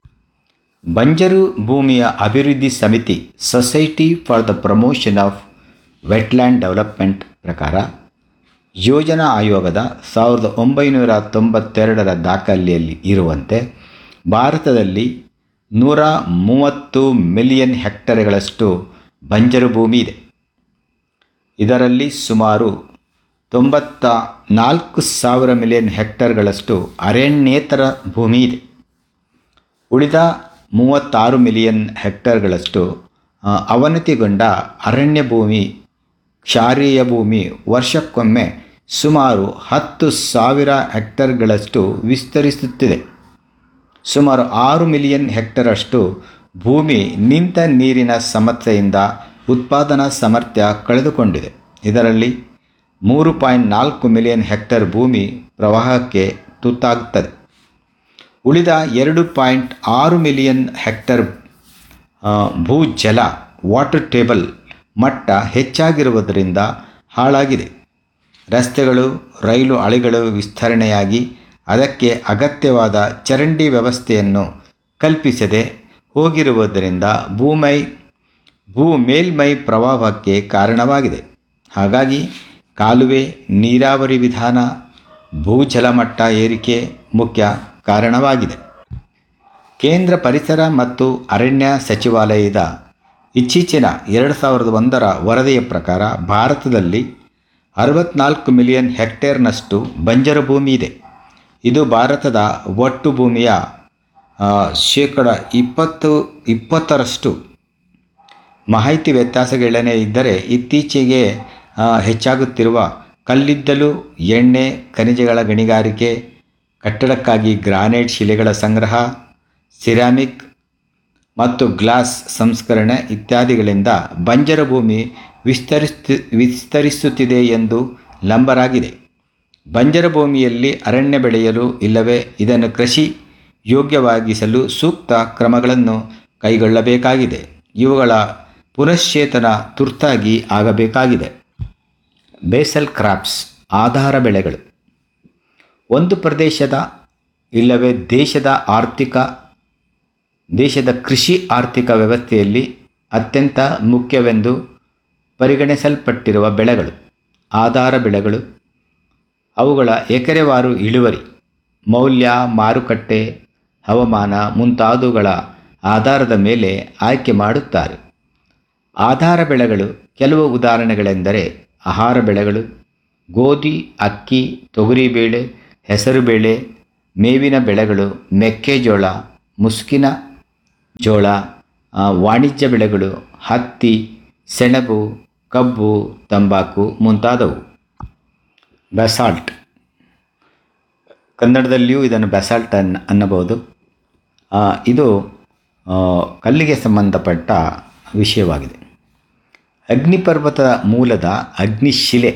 ಬಂಜರು ಭೂಮಿಯ ಅಭಿವೃದ್ಧಿ ಸಮಿತಿ society for the promotion of wetland development ಪ್ರಕಾರ ಯೋಜನಾ ಆಯೋಗದ ಸಾವಿರದ ಒಂಬೈನೂರ ತೊಂಬತ್ತೆರಡರ ದಾಖಲೆಯಲ್ಲಿ ಇರುವಂತೆ ಭಾರತದಲ್ಲಿ ನೂರ ಮೂವತ್ತು ಮಿಲಿಯನ್ ಹೆಕ್ಟರ್ಗಳಷ್ಟು ಬಂಜರು ಭೂಮಿ ಇದೆ ಇದರಲ್ಲಿ ಸುಮಾರು ತೊಂಬತ್ತ ನಾಲ್ಕು ಸಾವಿರ ಮಿಲಿಯನ್ ಹೆಕ್ಟರ್ಗಳಷ್ಟು ಅರಣ್ಯೇತರ ಭೂಮಿ ಇದೆ ಉಳಿದ ಮೂವತ್ತಾರು ಮಿಲಿಯನ್ ಹೆಕ್ಟರ್ಗಳಷ್ಟು ಆ, ಅವನತಿಗೊಂಡ ಅರಣ್ಯ ಭೂಮಿ ಕ್ಷಾರೀಯ ಭೂಮಿ ವರ್ಷಕ್ಕೊಮ್ಮೆ ಸುಮಾರು ಹತ್ತು ಸಾವಿರ ಹೆಕ್ಟರ್ಗಳಷ್ಟು ವಿಸ್ತರಿಸುತ್ತಿದೆ ಸುಮಾರು ಆರು ಮಿಲಿಯನ್ ಹೆಕ್ಟರಷ್ಟು ಭೂಮಿ ನಿಂತ ನೀರಿನ ಸಮಸ್ಯೆಯಿಂದ ಉತ್ಪಾದನಾ ಸಾಮರ್ಥ್ಯ ಕಳೆದುಕೊಂಡಿದೆ ಇದರಲ್ಲಿ ಮೂರು ಪಾಯಿಂಟ್ ನಾಲ್ಕು ಮಿಲಿಯನ್ ಹೆಕ್ಟರ್ ಭೂಮಿ ಪ್ರವಾಹಕ್ಕೆ ತುತ್ತಾಗುತ್ತದೆ ಉಳಿದ ಎರಡು ಪಾಯಿಂಟ್ ಆರು ಮಿಲಿಯನ್ ಹೆಕ್ಟರ್ ಆ, ಭೂಜಲ ವಾಟರ್ ಟೇಬಲ್ ಮಟ್ಟ ಹೆಚ್ಚಾಗಿರುವುದರಿಂದ ಹಾಳಾಗಿದೆ ರಸ್ತೆಗಳು ರೈಲು ಹಳಿಗಳು ವಿಸ್ತರಣೆಯಾಗಿ ಅದಕ್ಕೆ ಅಗತ್ಯವಾದ ಚರಂಡಿ ವ್ಯವಸ್ಥೆಯನ್ನು ಕಲ್ಪಿಸದೆ ಹೋಗಿರುವುದರಿಂದ ಭೂಮೈ ಭೂ ಮೇಲ್ಮೈ ಪ್ರವಾಹಕ್ಕೆ ಕಾರಣವಾಗಿದೆ ಹಾಗಾಗಿ ಕಾಲುವೆ ನೀರಾವರಿ ವಿಧಾನ ಭೂಜಲಮಟ್ಟ ಏರಿಕೆ ಮುಖ್ಯ ಕಾರಣವಾಗಿದೆ ಕೇಂದ್ರ ಪರಿಸರ ಮತ್ತು ಅರಣ್ಯ ಸಚಿವಾಲಯದ ಇತ್ತೀಚಿನ ಎರಡು ಸಾವಿರದ ಒಂದರ ವರದಿಯ ಪ್ರಕಾರ ಭಾರತದಲ್ಲಿ ಅರವತ್ನಾಲ್ಕು ಮಿಲಿಯನ್ ಹೆಕ್ಟೇರ್ನಷ್ಟು ಬಂಜರು ಭೂಮಿ ಇದೆ ಇದು ಭಾರತದ ಒಟ್ಟು ಭೂಮಿಯ ಆ, ಶೇಕಡ ಇಪ್ಪತ್ತು ಇಪ್ಪತ್ತರಷ್ಟು ಮಾಹಿತಿ ವ್ಯತ್ಯಾಸಗಳೇನೇ ಇದ್ದರೆ ಇತ್ತೀಚೆಗೆ ಆ, ಹೆಚ್ಚಾಗುತ್ತಿರುವ ಕಲ್ಲಿದ್ದಲು ಎಣ್ಣೆ ಖನಿಜಗಳ ಗಣಿಗಾರಿಕೆ ಕಟ್ಟಡಕ್ಕಾಗಿ ಗ್ರಾನೈಟ್ ಶಿಲೆಗಳ ಸಂಗ್ರಹ ಸಿರಾಮಿಕ್ ಮತ್ತು ಗ್ಲಾಸ್ ಸಂಸ್ಕರಣೆ ಇತ್ಯಾದಿಗಳಿಂದ ಬಂಜರ ಭೂಮಿ ವಿಸ್ತರಿಸ್ತಿ ವಿಸ್ತರಿಸುತ್ತಿದೆ ಎಂದು ನಂಬರಾಗಿದೆ ಬಂಜರ ಭೂಮಿಯಲ್ಲಿ ಅರಣ್ಯ ಬೆಳೆಯಲು ಇಲ್ಲವೇ ಇದನ್ನು ಕೃಷಿ ಯೋಗ್ಯವಾಗಿಸಲು ಸೂಕ್ತ ಕ್ರಮಗಳನ್ನು ಕೈಗೊಳ್ಳಬೇಕಾಗಿದೆ ಇವುಗಳ ಪುನಶ್ಚೇತನ ತುರ್ತಾಗಿ ಆಗಬೇಕಾಗಿದೆ ಬೇಸಲ್ ಕ್ರಾಪ್ಸ್ ಆಧಾರ ಬೆಳೆಗಳು ಒಂದು ಪ್ರದೇಶದ ಇಲ್ಲವೇ ದೇಶದ ಆರ್ಥಿಕ ದೇಶದ ಕೃಷಿ ಆರ್ಥಿಕ ವ್ಯವಸ್ಥೆಯಲ್ಲಿ ಅತ್ಯಂತ ಮುಖ್ಯವೆಂದು ಪರಿಗಣಿಸಲ್ಪಟ್ಟಿರುವ ಬೆಳೆಗಳು ಆಧಾರ ಬೆಳೆಗಳು ಅವುಗಳ ಎಕರೆವಾರು ಇಳುವರಿ ಮೌಲ್ಯ ಮಾರುಕಟ್ಟೆ ಹವಾಮಾನ ಮುಂತಾದವುಗಳ ಆಧಾರದ ಮೇಲೆ ಆಯ್ಕೆ ಮಾಡುತ್ತಾರೆ ಆಧಾರ ಬೆಳೆಗಳು ಕೆಲವು ಉದಾಹರಣೆಗಳೆಂದರೆ ಆಹಾರ ಬೆಳೆಗಳು ಗೋಧಿ ಅಕ್ಕಿ ತೊಗರಿಬೇಳೆ ಹೆಸರುಬೇಳೆ ಮೇವಿನ ಬೆಳೆಗಳು ಮೆಕ್ಕೆಜೋಳ ಮುಸ್ಕಿನ ಜೋಳ ಆ, ವಾಣಿಜ್ಯ ಬೆಳೆಗಳು ಹತ್ತಿ ಸೆಣಬು ಕಬ್ಬು ತಂಬಾಕು ಮುಂತಾದವು ಬೆಸಾಲ್ಟ್ ಕನ್ನಡದಲ್ಲಿಯೂ ಇದನ್ನು ಬೆಸಾಲ್ಟ್ ಅನ್ನ ಅನ್ನಬಹುದು ಆ, ಇದು ಆ, ಕಲ್ಲಿಗೆ ಸಂಬಂಧಪಟ್ಟ ವಿಷಯವಾಗಿದೆ ಅಗ್ನಿಪರ್ವತದ ಮೂಲದ ಅಗ್ನಿಶಿಲೆ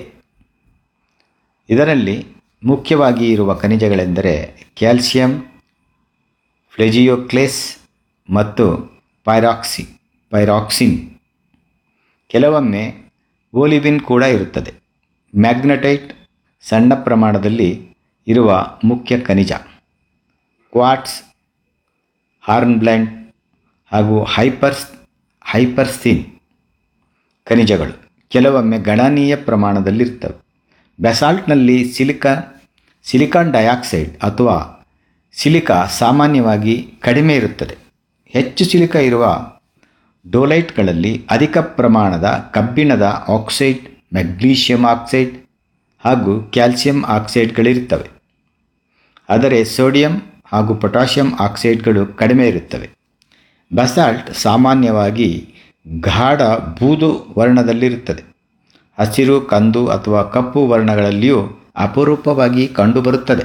ಇದರಲ್ಲಿ ಮುಖ್ಯವಾಗಿ ಇರುವ ಖನಿಜಗಳೆಂದರೆ ಕ್ಯಾಲ್ಸಿಯಂ ಫ್ಲೆಜಿಯೋಕ್ಲೇಸ್ ಮತ್ತು ಪೈರಾಕ್ಸಿ ಪೈರಾಕ್ಸಿನ್ ಕೆಲವೊಮ್ಮೆ ಓಲಿವಿನ್ ಕೂಡ ಇರುತ್ತದೆ ಮ್ಯಾಗ್ನಟೈಟ್ ಸಣ್ಣ ಪ್ರಮಾಣದಲ್ಲಿ ಇರುವ ಮುಖ್ಯ ಖನಿಜ ಕ್ವಾಟ್ಸ್ ಹಾರ್ನ್ಬ್ಲ್ಯಾಂಡ್ ಹಾಗೂ ಹೈಪರ್ಸ್ ಹೈಪರ್ಸಿನ್ ಖನಿಜಗಳು ಕೆಲವೊಮ್ಮೆ ಗಣನೀಯ ಪ್ರಮಾಣದಲ್ಲಿರ್ತವೆ ಬೆಸಾಲ್ಟ್ನಲ್ಲಿ ಸಿಲಿಕಾ ಸಿಲಿಕಾನ್ ಡೈಆಕ್ಸೈಡ್ ಅಥವಾ ಸಿಲಿಕಾ ಸಾಮಾನ್ಯವಾಗಿ ಕಡಿಮೆ ಇರುತ್ತದೆ ಹೆಚ್ಚು ಸಿಲಿಕಾ ಇರುವ ಡೋಲೈಟ್ಗಳಲ್ಲಿ ಅಧಿಕ ಪ್ರಮಾಣದ ಕಬ್ಬಿಣದ ಆಕ್ಸೈಡ್ ಮೆಗ್ನೀಷಿಯಂ ಆಕ್ಸೈಡ್ ಹಾಗೂ ಕ್ಯಾಲ್ಸಿಯಂ ಆಕ್ಸೈಡ್ಗಳಿರುತ್ತವೆ ಆದರೆ ಸೋಡಿಯಂ ಹಾಗೂ ಪೊಟ್ಯಾಷಿಯಂ ಆಕ್ಸೈಡ್ಗಳು ಕಡಿಮೆ ಇರುತ್ತವೆ ಬಸಾಲ್ಟ್ ಸಾಮಾನ್ಯವಾಗಿ ಗಾಢ ಬೂದು ವರ್ಣದಲ್ಲಿರುತ್ತದೆ ಹಸಿರು ಕಂದು ಅಥವಾ ಕಪ್ಪು ವರ್ಣಗಳಲ್ಲಿಯೂ ಅಪರೂಪವಾಗಿ ಕಂಡುಬರುತ್ತದೆ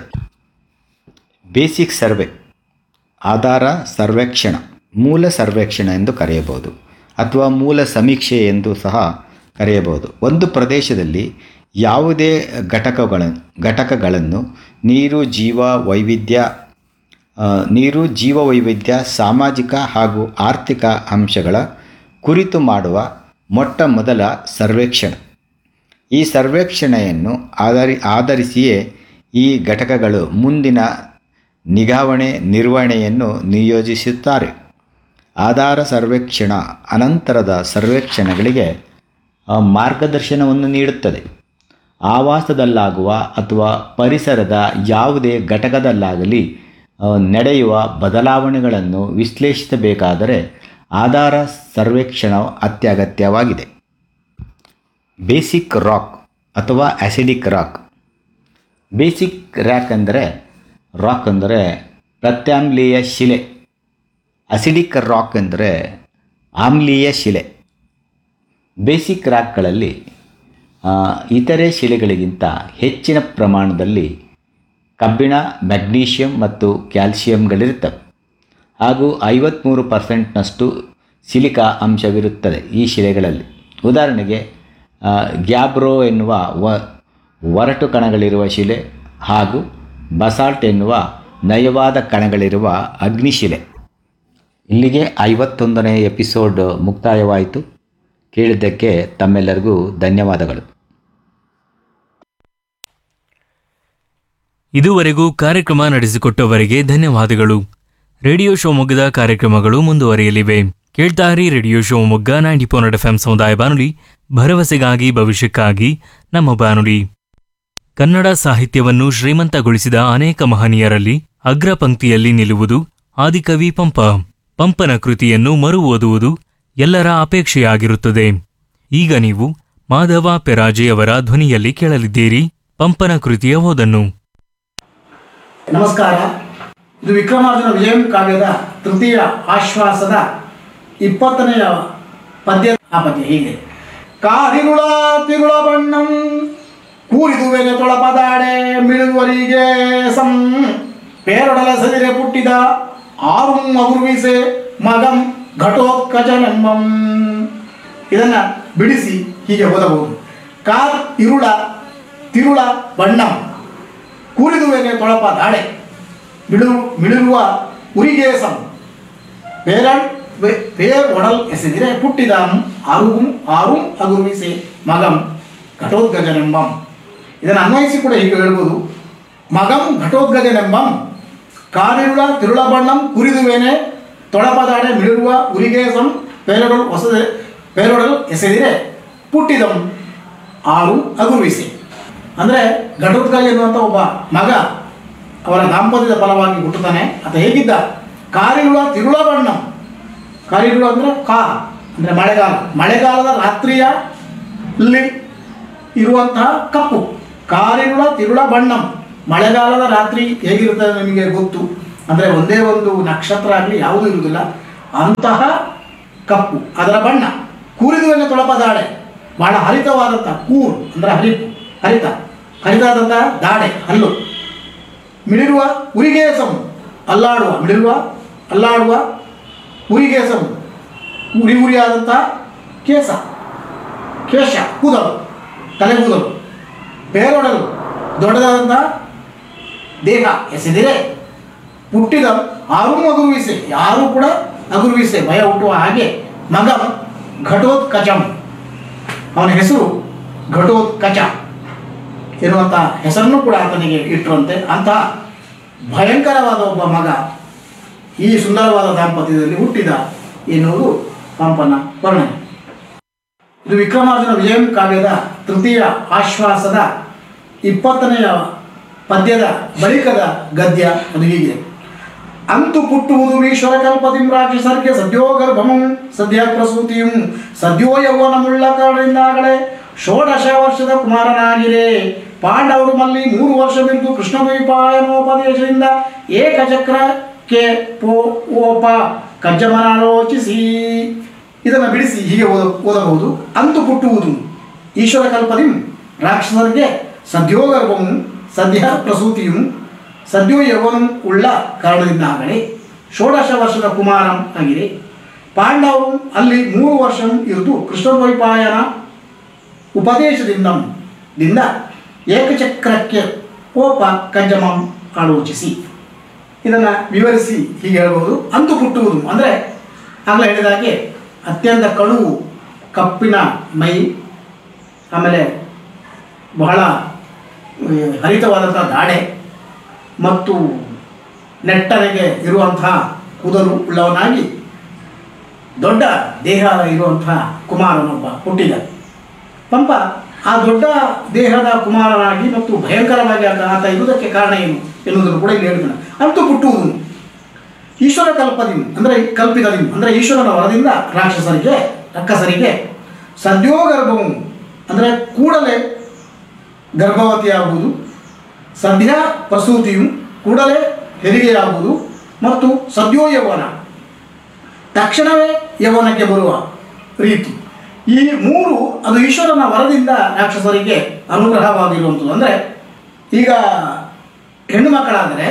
ಬೇಸಿಕ್ ಸರ್ವೆ ಆಧಾರ ಸರ್ವೇಕ್ಷಣ ಮೂಲ ಸರ್ವೇಕ್ಷಣ ಎಂದು ಕರೆಯಬಹುದು ಅಥವಾ ಮೂಲ ಸಮೀಕ್ಷೆ ಎಂದು ಸಹ ಕರೆಯಬಹುದು ಒಂದು ಪ್ರದೇಶದಲ್ಲಿ ಯಾವುದೇ ಘಟಕಗಳನ್ನು ಘಟಕಗಳನ್ನು ನೀರು ಜೀವ ವೈವಿಧ್ಯ ಆ, ನೀರು ಜೀವವೈವಿಧ್ಯ ಸಾಮಾಜಿಕ ಹಾಗೂ ಆರ್ಥಿಕ ಅಂಶಗಳ ಕುರಿತು ಮಾಡುವ ಮೊಟ್ಟ ಮೊದಲ ಸರ್ವೇಕ್ಷಣೆ ಈ ಸರ್ವೇಕ್ಷಣೆಯನ್ನು ಆಧರಿ ಆಧರಿಸಿಯೇ ಈ ಘಟಕಗಳು ಮುಂದಿನ ನಿಗಾವಣೆ ನಿರ್ವಹಣೆಯನ್ನು ನಿಯೋಜಿಸುತ್ತಾರೆ ಆಧಾರ ಸರ್ವೇಕ್ಷಣ ಅನಂತರದ ಸರ್ವೇಕ್ಷಣೆಗಳಿಗೆ ಆ, ಮಾರ್ಗದರ್ಶನವನ್ನು ನೀಡುತ್ತದೆ ಆವಾಸದಲ್ಲಾಗುವ ಅಥವಾ ಪರಿಸರದ ಯಾವುದೇ ಘಟಕದಲ್ಲಾಗಲಿ ಆ, ನಡೆಯುವ ಬದಲಾವಣೆಗಳನ್ನು ವಿಶ್ಲೇಷಿಸಬೇಕಾದರೆ ಆಧಾರ ಸರ್ವೇಕ್ಷಣ ಅತ್ಯಗತ್ಯವಾಗಿದೆ ಬೇಸಿಕ್ ರಾಕ್ ಅಥವಾ ಆಸಿಡಿಕ್ ರಾಕ್ ಬೇಸಿಕ್ ರ್ಯಾಕ್ ಅಂದರೆ ರಾಕ್ ಅಂದರೆ ಪ್ರತ್ಯಾಮ್ಲೀಯ ಶಿಲೆ ಅಸಿಡಿಕ್ ರಾಕ್ ಎಂದರೆ ಆಮ್ಲೀಯ ಶಿಲೆ ಬೇಸಿಕ್ ರಾಕ್ಗಳಲ್ಲಿ ಆ, ಇತರೆ ಶಿಲೆಗಳಿಗಿಂತ ಹೆಚ್ಚಿನ ಪ್ರಮಾಣದಲ್ಲಿ ಕಬ್ಬಿಣ ಮೆಗ್ನೀಷಿಯಂ ಮತ್ತು ಕ್ಯಾಲ್ಸಿಯಂಗಳಿರುತ್ತವೆ ಹಾಗೂ ಐವತ್ತ್ಮೂರು ಪರ್ಸೆಂಟ್ನಷ್ಟು ಸಿಲಿಕಾ ಅಂಶವಿರುತ್ತದೆ ಈ ಶಿಲೆಗಳಲ್ಲಿ ಉದಾಹರಣೆಗೆ ಆ, ಗ್ಯಾಬ್ರೋ ಎನ್ನುವ ವ ಒರಟು ಕಣಗಳಿರುವ ಶಿಲೆ ಹಾಗೂ ಬಸಾಲ್ಟ್ ಎನ್ನುವ ನಯವಾದ ಕಣಗಳಿರುವ ಅಗ್ನಿಶಿಲೆ ಇಲ್ಲಿಗೆ ಐವತ್ತೊಂದನೇ ಎಪಿಸೋಡ್ ಮುಕ್ತಾಯವಾಯಿತು ಕೇಳಿದ್ದಕ್ಕೆ ತಮ್ಮೆಲ್ಲರಿಗೂ ಧನ್ಯವಾದಗಳು ಇದುವರೆಗೂ ಕಾರ್ಯಕ್ರಮ ನಡೆಸಿಕೊಟ್ಟವರಿಗೆ ಧನ್ಯವಾದಗಳು ರೇಡಿಯೋ ಶಿವಮೊಗ್ಗದ ಕಾರ್ಯಕ್ರಮಗಳು ಮುಂದುವರಿಯಲಿವೆ ಕೇಳ್ತಾರಿ radio Shivamogga ninety four F M ಸಮುದಾಯ ಬಾನುಲಿ ಭರವಸೆಗಾಗಿ ಭವಿಷ್ಯಕ್ಕಾಗಿ ನಮ್ಮ ಬಾನುಲಿ ಕನ್ನಡ ಸಾಹಿತ್ಯವನ್ನು ಶ್ರೀಮಂತಗೊಳಿಸಿದ ಅನೇಕ ಮಹನೀಯರಲ್ಲಿ ಅಗ್ರ ಪಂಕ್ತಿಯಲ್ಲಿ ನಿಲ್ಲುವುದು ಆದಿಕವಿ ಪಂಪ ಪಂಪನ ಕೃತಿಯನ್ನು ಮರು ಓದುವುದು ಎಲ್ಲರ ಅಪೇಕ್ಷೆಯಾಗಿರುತ್ತದೆ ಈಗ ನೀವು ಮಾಧವ ಪೆರಾಜೆಯವರ ಧ್ವನಿಯಲ್ಲಿ ಕೇಳಲಿದ್ದೀರಿ ಪಂಪನ ಕೃತಿಯ ಓದನ್ನು ನಮಸ್ಕಾರ ಇದು ವಿಕ್ರಮಾರ್ಜುನ ವಿಜಯಂ ಕಾವ್ಯದ ತೃತೀಯ ಆಶ್ವಾಸದ ಇಪ್ಪತ್ತನೆಯ ಪದ್ಯ ಆ ಪದ್ಯ ಹೀಗೆ ಕಾರಿರುಳ ತಿರುಳ ಬಣ್ಣಂ ಕೂರಿದುವೆಗೆ ತೊಳಪದಾಡೆ ಮಿಳುವರಿಗೆ ಸಂ ಪೇರೊಡಲ ಸದಿರೆ ಪುಟ್ಟಿದ ಆರುಂ ಅಗುರ್ವಿಸೆ ಮಗಂ ಘಟೋತ್ಕಜನೆಂಬಂ ಇದನ್ನ ಬಿಡಿಸಿ ಹೀಗೆ ಓದಬಹುದು ಕಾರ್ ಇರುಳ ತಿರುಳ ಬಣ್ಣಂ ಕೂರಿದುವೆಗೆ ತೊಳಪ ದಾಡೆ ಬಿಡು ಮಿಳಿರುವ ಉರಿಗೇಸಂ ಪೇರಳ್ ವೆ- ಪೇರ್ ಒಡಲ್ ಎಸೆದಿರೆ ಪುಟ್ಟಿದಾಂ ಆರುಗುಂ ಆರುಂ ಅಗುರ್ವಿಸೆ ಮಗಂ ಘಟೋದ್ಗಜನೆಂಬಂ ಇದನ್ನು ಅನ್ವಯಿಸಿ ಕೂಡ ಹೀಗೆ ಹೇಳ್ಬೋದು ಮಗಂ ಘಟೋದ್ಗಜನೆಂಬಂ ಕಾರಿರುಳ ತಿರುಳ ಬಣ್ಣಂ ಕುರಿದುವೇನೆ ತೊಳಪದಾಡೆ ಮಿಳಿರುವ ಉರಿಗೇಸಂ ಪೇರೊಡಲ್ ಹೊಸದೆ ಪೇರೊಡಲ್ ಎಸೆದಿರೆ ಪುಟ್ಟಿದಂ ಆರು ಅಗುರ್ವಿಸೆ ಅಂದರೆ ಘಟೋತ್ಕಜ ಎನ್ನುವಂಥ ಒಬ್ಬ ಮಗ ಅವರ ದಾಂಪತ್ಯದ ಫಲವಾಗಿ ಹುಟ್ಟುತ್ತಾನೆ ಆತ ಹೇಗಿದ್ದ ಕಾರಿರುಳ ತಿರುಳ ಬಣ್ಣ ಕಾರಿರುಳ ಅಂದರೆ ಕಾ ಅಂದರೆ ಮಳೆಗಾಲ ಮಳೆಗಾಲದ ರಾತ್ರಿಯಲ್ಲಿ ಇರುವಂತಹ ಕಪ್ಪು ಕಾರಿರುಳ ತಿರುಳ ಬಣ್ಣಂ ಮಳೆಗಾಲದ ರಾತ್ರಿ ಹೇಗಿರುತ್ತದೆ ನಿಮಗೆ ಗೊತ್ತು ಅಂದರೆ ಒಂದೇ ಒಂದು ನಕ್ಷತ್ರ ಆಗಲಿ ಯಾವುದೂ ಇರುವುದಿಲ್ಲ ಅಂತಹ ಕಪ್ಪು ಅದರ ಬಣ್ಣ ಕೂರಿದುವೆನ ತೊಳಪದಾಡೆ ಬಹಳ ಹರಿತವಾದಂಥ ಕೂರ್ ಅಂದರೆ ಹರಿತು ಹರಿತ ಹರಿತಾದಂಥ ದಾಡೆ ಹಲ್ಲು ಮಿಳಿರುವ ಉರಿಗೇಸಮು ಅಲ್ಲಾಡುವ ಮಿಳಿರುವ ಅಲ್ಲಾಡುವ ಉರಿಗೇಸಮು ಉರಿ ಉರಿಯಾದಂಥ ಕೇಸ ಕೇಶ ಕೂದಲು ತಲೆಗೂದಲು ಬೇರೊಡಲು ದೊಡ್ಡದಾದಂಥ ದೇಹ ಎಸೆದಿರೆ ಹುಟ್ಟಿದ ಆರೂ ಅಗುರುವಿಸೆ ಯಾರೂ ಕೂಡ ಅಗುರುವಿಸೆ ಭಯ ಹುಟ್ಟುವ ಹಾಗೆ ಮಗ ಘಟೋತ್ಕಚಂ ಅವನ ಹೆಸರು ಘಟೋತ್ಕಚ ಎನ್ನುವಂಥ ಹೆಸರನ್ನು ಕೂಡ ಆತನಿಗೆ ಇಟ್ಟರಂತೆ ಅಂತಹ ಭಯಂಕರವಾದ ಒಬ್ಬ ಮಗ ಈ ಸುಂದರವಾದ ದಾಂಪತ್ಯದಲ್ಲಿ ಹುಟ್ಟಿದ ಎನ್ನುವುದು ಪಂಪನ ವರ್ಣನೆ ಇದು ವಿಕ್ರಮಾರ್ಜುನ ವಿಜಯಂ ಕಾವ್ಯದ ತೃತೀಯ ಆಶ್ವಾಸದ ಇಪ್ಪತ್ತನೆಯ ಪದ್ಯದ ಬಳಿಕದ ಗದ್ಯ ಅದು ಹೀಗೆ ಅಂತು ಪುಟ್ಟುವುದು ಈಶ್ವರ ಕಲ್ಪದಿಂ ರಾಕ್ಷಸರ್ಗೆ ಸದ್ಯೋ ಗರ್ಭಮಂ ಸದ್ಯ ಪ್ರಸೂತಿಯಂ ಸದ್ಯೋ ಯೌವನಮುಳ್ಳ ಕಾರಣದಿಂದಾಗಲೇ ಷೋಡಶ ವರ್ಷದ ಕುಮಾರನಾಗಿರೆ ಪಾಂಡವರು ಮಲ್ಲಿ ಮೂರು ವರ್ಷವಿದ್ದು ಕೃಷ್ಣ ದ್ವೀಪಾಯನೋಪದೇಶದಿಂದ ಏಕಚಕ್ರಕ್ಕೆ ಪೋ ಓಪ ಕಜ್ಜಮನಾಲೋಚಿಸಿ ಇದನ್ನು ಬಿಡಿಸಿ ಹೀಗೆ ಓದ ಓದಬಹುದು ಅಂತು ಪುಟ್ಟುವುದು ಈಶ್ವರ ಕಲ್ಪದಿಂ ರಾಕ್ಷಸರಿಗೆ ಸದ್ಯೋಗರ್ಭವು ಸದ್ಯ ಪ್ರಸೂತಿಯು ಸದ್ಯೋ ಯೌವನಂ ಉಳ್ಳ ಕಾರಣದಿಂದಾಗಲೇ ಷೋಡಶ ವರ್ಷದ ಕುಮಾರಂ ಆಗಿದೆ ಪಾಂಡವರು ಅಲ್ಲಿ ಮೂರು ವರ್ಷ ಇರಿದು ಕೃಷ್ಣದ್ವೈಪಾಯನ ಉಪದೇಶದಿಂದ ದಿಂದ ಏಕಚಕ್ರಕ್ಕೆ ಓಪ ಕಜ್ಜಮಂ ಆಲೋಚಿಸಿ ಇದನ್ನು ವಿವರಿಸಿ ಹೀಗೆ ಹೇಳ್ಬೋದು ಅಂತು ಹುಟ್ಟುವುದು ಅಂದರೆ ಆಗಲೇ ಹೇಳಿದ ಹಾಗೆ ಅತ್ಯಂತ ಕಳುವು ಕಪ್ಪಿನ ಮೈ ಆಮೇಲೆ ಬಹಳ ಆ, ಹರಿತವಾದಂಥ ದಾಡೆ ಮತ್ತು ನೆಟ್ಟನೆಗೆ ಇರುವಂತಹ ಕೂದಲು ಉಳ್ಳವನಾಗಿ ದೊಡ್ಡ ದೇಹ ಇರುವಂತಹ ಕುಮಾರನೊಬ್ಬ ಹುಟ್ಟಿದ ಪಂಪ ಆ ದೊಡ್ಡ ದೇಹದ ಕುಮಾರನಾಗಿ ಮತ್ತು ಭಯಂಕರವಾಗಿ ಆತ ಆತ ಇರುವುದಕ್ಕೆ ಕಾರಣ ಏನು ಎನ್ನುವುದನ್ನು ಕೂಡ ಇಲ್ಲಿ ಹೇಳ್ತಾನೆ ಅಂತೂ ಹುಟ್ಟುವುದು ಈಶ್ವರ ಕಲ್ಪದಿಂದ ಅಂದರೆ ಕಲ್ಪಿತದಿಂದ ಅಂದರೆ ಈಶ್ವರನ ವರದಿಂದ ರಾಕ್ಷಸರಿಗೆ ರಕ್ಕಸರಿಗೆ ಸದ್ಯೋಗರ್ಭವು ಅಂದರೆ ಕೂಡಲೇ ಗರ್ಭವತಿಯಾಗುವುದು ಸದ್ಯ ಪ್ರಸೂತಿಯು ಕೂಡಲೇ ಹೆರಿಗೆಯಾಗುವುದು ಮತ್ತು ಸದ್ಯೋ ಯೌವನ ತಕ್ಷಣವೇ ಯೌವನಕ್ಕೆ ಬರುವ ರೀತಿ ಈ ಮೂರು ಅದು ಈಶ್ವರನ ವರದಿಂದ ರಾಕ್ಷಸರಿಗೆ ಅನುಗ್ರಹವಾಗಿರುವಂಥದ್ದು ಅಂದರೆ ಈಗ ಹೆಣ್ಣು ಮಕ್ಕಳಾದರೆ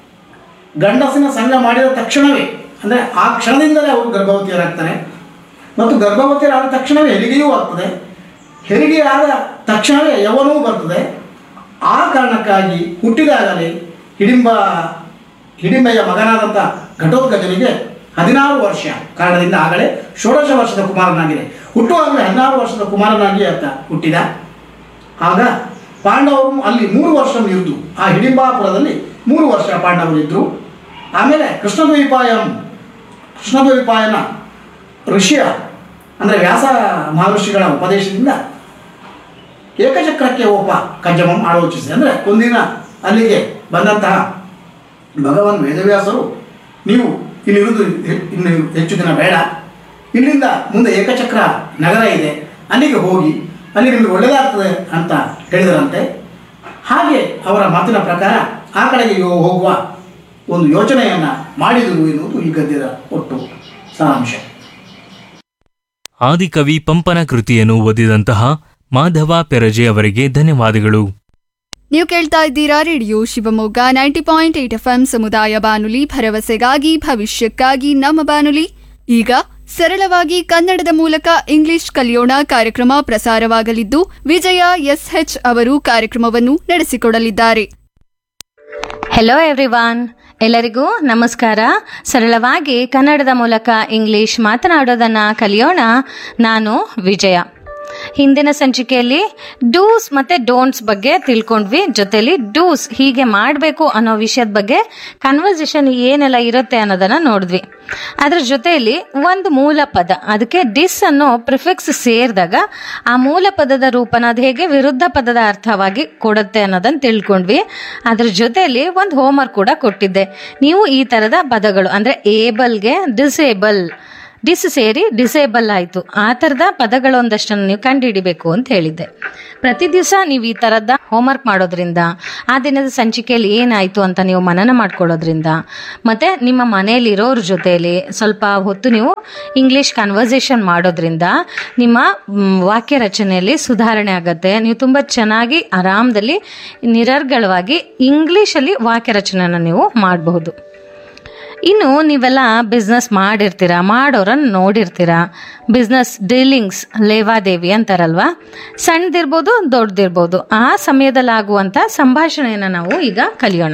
ಗಂಡಸಿನ ಸಂಘ ಮಾಡಿದ ತಕ್ಷಣವೇ ಅಂದರೆ ಆ ಕ್ಷಣದಿಂದಲೇ ಅವರು ಗರ್ಭವತಿಯರಾಗ್ತಾರೆ ಮತ್ತು ಗರ್ಭವತಿಯರಾದ ತಕ್ಷಣವೇ ಹೆರಿಗೆಯೂ ಆಗ್ತದೆ ಹೆರಿಗೆಯಾದ ತಕ್ಷಣವೇ ಯೌವನವೂ ಬರ್ತದೆ ಆ ಕಾರಣಕ್ಕಾಗಿ ಹುಟ್ಟಿದಾಗಲೇ ಹಿಡಿಂಬ ಹಿಡಿಂಬೆಯ ಮಗನಾದಂಥ ಘಟೋತ್ಕಜನಿಗೆ ಹದಿನಾರು ವರ್ಷ ಕಾರಣದಿಂದ ಆಗಲೇ ಷೋಡಶ ವರ್ಷದ ಕುಮಾರನಾಗಿದೆ ಹುಟ್ಟುವಾಗಲೇ ಹದಿನಾರು ವರ್ಷದ ಕುಮಾರನಾಗಿ ಆತ ಹುಟ್ಟಿದ ಆಗ ಪಾಂಡವರು ಅಲ್ಲಿ ಮೂರು ವರ್ಷ ಇದ್ದು ಆ ಹಿಡಿಂಬಾಪುರದಲ್ಲಿ ಮೂರು ವರ್ಷ ಪಾಂಡವರಿದ್ದರು ಆಮೇಲೆ ಕೃಷ್ಣದ್ವೈಪಾಯಂ ಕೃಷ್ಣದ್ವೈಪಾಯನ ಋಷಿಯ ಅಂದರೆ ವ್ಯಾಸ ಮಹರ್ಷಿಗಳ ಉಪದೇಶದಿಂದ ಏಕಚಕ್ರಕ್ಕೆ ಓಪ ಕಜ್ಜಮಂ ಆಲೋಚಿಸಿ ಅಂದರೆ ಒಂದಿನ ಅಲ್ಲಿಗೆ ಬಂದಂತಹ ಭಗವಾನ್ ವೇದವ್ಯಾಸರು ನೀವು ಇಲ್ಲಿರುವುದು ಹೆ- ಇನ್ನು ಹೆಚ್ಚು ದಿನ ಬೇಡ ಇಲ್ಲಿಂದ ಮುಂದೆ ಏಕಚಕ್ರ ನಗರ ಇದೆ ಅಲ್ಲಿಗೆ ಹೋಗಿ ಅಲ್ಲಿ ನಿಮಗೆ ಒಳ್ಳೆಯದಾಗ್ತದೆ ಅಂತ ಹೇಳಿದರಂತೆ ಹಾಗೆ ಅವರ ಮಾತಿನ ಪ್ರಕಾರ ಆ ಕಡೆಗೆ ಯೋ- ಹೋಗುವ ಒಂದು ಯೋಚನೆಯನ್ನು ಮಾಡಿದರು ಎನ್ನುವುದು ಈ ಗದ್ಯದ ಒಟ್ಟು ಸಾರಾಂಶ ಆದಿಕವಿ ಪಂಪನ ಕೃತಿಯನ್ನು ಓದಿದಂತಹ ಮಾಧವ ಪೆರಜೆ ಅವರಿಗೆ ಧನ್ಯವಾದಗಳು ನೀವು ಕೇಳ್ತಾ ಇದ್ದೀರಾ radio Shivamogga ninety point eight F ಸಮುದಾಯ ಬಾನುಲಿ ಭರವಸೆಗಾಗಿ ಭವಿಷ್ಯಕ್ಕಾಗಿ ನಮ್ಮ ಬಾನುಲಿ ಈಗ ಸರಳವಾಗಿ ಕನ್ನಡದ ಮೂಲಕ ಇಂಗ್ಲಿಷ್ ಕಲಿಯೋಣ ಕಾರ್ಯಕ್ರಮ ಪ್ರಸಾರವಾಗಲಿದ್ದು ವಿಜಯ ಎಸ್ಎಚ್ ಅವರು ಕಾರ್ಯಕ್ರಮವನ್ನು ನಡೆಸಿಕೊಡಲಿದ್ದಾರೆ ಹೆಲೋ ಎವ್ರಿವಾನ್ ಎಲ್ಲರಿಗೂ ನಮಸ್ಕಾರ ಸರಳವಾಗಿ ಕನ್ನಡದ ಮೂಲಕ ಇಂಗ್ಲಿಷ್ ಮಾತನಾಡೋದನ್ನು ಕಲಿಯೋಣ ನಾನು ವಿಜಯ ಹಿಂದಿನ ಸಂಚಿಕೆಯಲ್ಲಿ ಡೂಸ್ ಮತ್ತೆ ಡೋಂಟ್ಸ್ ಬಗ್ಗೆ ತಿಳ್ಕೊಂಡ್ವಿ ಜೊತೆಲಿ ಡೂಸ್ ಹೀಗೆ ಮಾಡಬೇಕು ಅನ್ನೋ ವಿಷಯದ ಬಗ್ಗೆ ಕನ್ವರ್ಸೇಷನ್ ಏನೆಲ್ಲ ಇರುತ್ತೆ ಅನ್ನೋದನ್ನ ನೋಡಿದ್ವಿ ಅದ್ರ ಜೊತೆಯಲ್ಲಿ ಒಂದು ಮೂಲ ಪದ ಅದಕ್ಕೆ ಡಿಸ್ ಅನ್ನೋ ಪ್ರಿಫಿಕ್ಸ್ ಸೇರಿದಾಗ ಆ ಮೂಲ ಪದದ ರೂಪನ ಅದು ಹೇಗೆ ವಿರುದ್ಧ ಪದದ ಅರ್ಥವಾಗಿ ಕೊಡುತ್ತೆ ಅನ್ನೋದನ್ನ ತಿಳ್ಕೊಂಡ್ವಿ ಅದ್ರ ಜೊತೆಯಲ್ಲಿ ಒಂದು ಹೋಮ್ವರ್ಕ್ ಕೂಡ ಕೊಟ್ಟಿದ್ದೆ ನೀವು ಈ ತರದ ಪದಗಳು ಅಂದ್ರೆ ಏಬಲ್ಗೆ ಡಿಸೇಬಲ್ ಡಿಸ್ ಸೇರಿ ಡಿಸೇಬಲ್ ಆಯಿತು ಆ ಥರದ ಪದಗಳೊಂದಷ್ಟನ್ನು ನೀವು ಕಂಡುಹಿಡಿಬೇಕು ಅಂತ ಹೇಳಿದ್ದೆ ಪ್ರತಿ ದಿವಸ ನೀವು ಈ ಥರದ ಹೋಮ್ವರ್ಕ್ ಮಾಡೋದ್ರಿಂದ ಆ ದಿನದ ಸಂಚಿಕೆಯಲ್ಲಿ ಏನಾಯಿತು ಅಂತ ನೀವು ಮನನ ಮಾಡ್ಕೊಳ್ಳೋದ್ರಿಂದ ಮತ್ತು ನಿಮ್ಮ ಮನೆಯಲ್ಲಿರೋರ ಜೊತೆಯಲ್ಲಿ ಸ್ವಲ್ಪ ಹೊತ್ತು ನೀವು ಇಂಗ್ಲೀಷ್ ಕನ್ವರ್ಸೇಷನ್ ಮಾಡೋದ್ರಿಂದ ನಿಮ್ಮ ಮ್, ವಾಕ್ಯ ರಚನೆಯಲ್ಲಿ ಸುಧಾರಣೆ ಆಗುತ್ತೆ ನೀವು ತುಂಬ ಚೆನ್ನಾಗಿ ಆರಾಮದಲ್ಲಿ ನಿರರ್ಗಳವಾಗಿ ಇಂಗ್ಲೀಷಲ್ಲಿ ವಾಕ್ಯ ರಚನೆಯನ್ನು ನೀವು ಮಾಡಬಹುದು ಇನ್ನು ನೀವೆಲ್ಲ ಬಿಸ್ನೆಸ್ ಮಾಡಿರ್ತೀರಾ ಮಾಡೋರನ್ನ ನೋಡಿರ್ತೀರಾ ಬಿಸ್ನೆಸ್ ಡೀಲಿಂಗ್ಸ್ ಲೇವಾದೇವಿ ಅಂತಾರಲ್ವಾ ಸಣ್ಣದಿರ್ಬೋದು ದೊಡ್ಡದಿರ್ಬೋದು ಆ ಸಮಯದಲ್ಲಾಗುವಂಥ ಸಂಭಾಷಣೆಯನ್ನು ನಾವು ಈಗ ಕಲಿಯೋಣ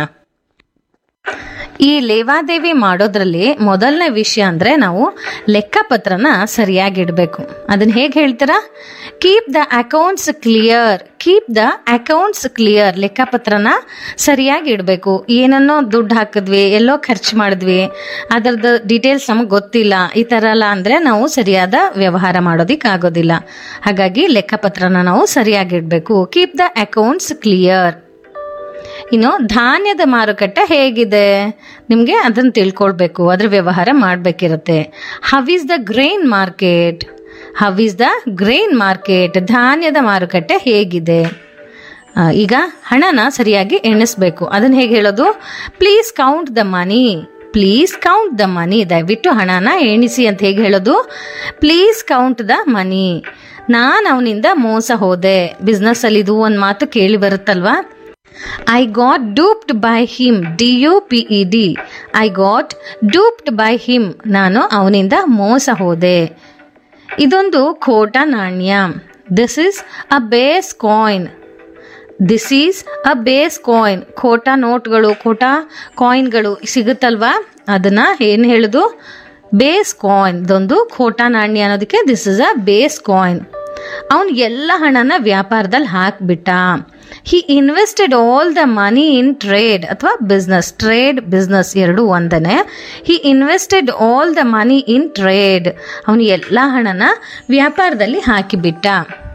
ಈ ಲೇವಾದೇವಿ ಮಾಡೋದ್ರಲ್ಲಿ ಮೊದಲನೇ ವಿಷಯ ಅಂದರೆ ನಾವು ಲೆಕ್ಕಪತ್ರನ ಸರಿಯಾಗಿ ಇಡಬೇಕು ಅದನ್ನ ಹೇಗೆ ಹೇಳ್ತೀರಾ keep the accounts clear keep the accounts clear ಲೆಕ್ಕಪತ್ರನ ಸರಿಯಾಗಿ ಇಡಬೇಕು ಏನನ್ನೋ ದುಡ್ಡು ಹಾಕಿದ್ವಿ ಎಲ್ಲೋ ಖರ್ಚು ಮಾಡಿದ್ವಿ ಅದರದ್ದು ಡೀಟೇಲ್ಸ್ ನಮಗೆ ಗೊತ್ತಿಲ್ಲ ಈ ಥರ ಎಲ್ಲ ಅಂದರೆ ನಾವು ಸರಿಯಾದ ವ್ಯವಹಾರ ಮಾಡೋದಕ್ಕಾಗೋದಿಲ್ಲ ಹಾಗಾಗಿ ಲೆಕ್ಕಪತ್ರನ ನಾವು ಸರಿಯಾಗಿ ಇಡಬೇಕು ಕೀಪ್ ದ ಅಕೌಂಟ್ಸ್ ಕ್ಲಿಯರ್ ಇನ್ನು ಧಾನ್ಯದ ಮಾರುಕಟ್ಟೆ ಹೇಗಿದೆ ನಿಮಗೆ ಅದನ್ನು ತಿಳ್ಕೊಳ್ಬೇಕು ಅದ್ರ ವ್ಯವಹಾರ ಮಾಡಬೇಕಿರುತ್ತೆ how is the grain market how is the grain market ಧಾನ್ಯದ ಮಾರುಕಟ್ಟೆ ಹೇಗಿದೆ ಆ, ಈಗ ಹಣನ ಸರಿಯಾಗಿ ಎಣಿಸ್ಬೇಕು ಅದನ್ನು ಹೇಗೆ ಹೇಳೋದು please count the money please count the money ದಯವಿಟ್ಟು ಹಣನ ಎಣಿಸಿ ಅಂತ ಹೇಗೆ ಹೇಳೋದು ಪ್ಲೀಸ್ ಕೌಂಟ್ ದ ಮನಿ ನಾನು ಅವನಿಂದ ಮೋಸ ಹೋದೆ ಬಿಸ್ನೆಸ್ಸಲ್ಲಿ ಇದು ಒಂದು ಮಾತು ಕೇಳಿ ಬರುತ್ತಲ್ವಾ I got duped by him D U P E D I got duped by him ನಾನು ಅವನಿಂದ ಮೋಸ ಹೋದೆ ಇದೊಂದು ಖೋಟ ನಾಣ್ಯ this is a base coin this is a base coin ಖೋಟ ನೋಟ್ಗಳು ಖೋಟ ಕಾಯಿನ್ಗಳು ಸಿಗುತ್ತಲ್ವಾ ಅದನ್ನ ಏನು ಹೇಳುದು ಬೇಸ್ ಕಾಯಿನ್ ಇದೊಂದು ಖೋಟ ನಾಣ್ಯ ಅನ್ನೋದಕ್ಕೆ this is a base coin ಅವನು ಎಲ್ಲ ಹಣನ ವ್ಯಾಪಾರದಲ್ಲಿ ಹಾಕ್ಬಿಟ್ಟ he invested all the money in trade ಅಥವಾ ಬಿಸ್ನೆಸ್ ಟ್ರೇಡ್ ಬಿಸ್ನೆಸ್ ಎರಡು ಒಂದನೇ he invested all the money in trade ಅವನು ಎಲ್ಲ ಹಣನ ವ್ಯಾಪಾರದಲ್ಲಿ ಹಾಕಿಬಿಟ್ಟ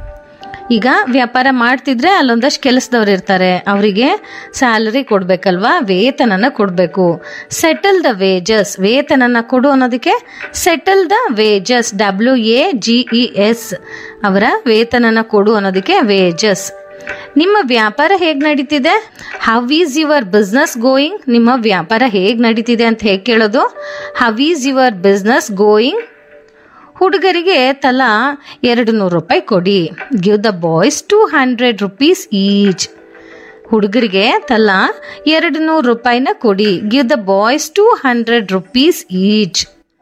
ಈಗ ವ್ಯಾಪಾರ ಮಾಡ್ತಿದ್ರೆ ಅಲ್ಲೊಂದಷ್ಟು ಕೆಲಸದವ್ರು ಇರ್ತಾರೆ ಅವರಿಗೆ ಸ್ಯಾಲರಿ ಕೊಡ್ಬೇಕಲ್ವಾ ವೇತನನ ಕೊಡಬೇಕು ಸೆಟಲ್ ದ ವೇಜಸ್ ವೇತನನ ಕೊಡು ಅನ್ನೋದಕ್ಕೆ settle the wages W A G E S ಅವರ ವೇತನನ ಕೊಡು ಅನ್ನೋದಕ್ಕೆ ವೇಜಸ್ ನಿಮ್ಮ ವ್ಯಾಪಾರ ಹೇಗೆ ನಡೀತಿದೆ how is your business going ನಿಮ್ಮ ವ್ಯಾಪಾರ ಹೇಗೆ ನಡೀತಿದೆ ಅಂತ ಹೇಗೆ ಕೇಳೋದು how is your business going ಹುಡುಗರಿಗೆ ತಲಾ ಎರಡು ನೂರು ರೂಪಾಯಿ ಕೊಡಿ give the boys two hundred rupees each ಹುಡುಗರಿಗೆ ತಲಾ ಎರಡು ನೂರು ರೂಪಾಯಿನ ಕೊಡಿ give the boys two hundred rupees each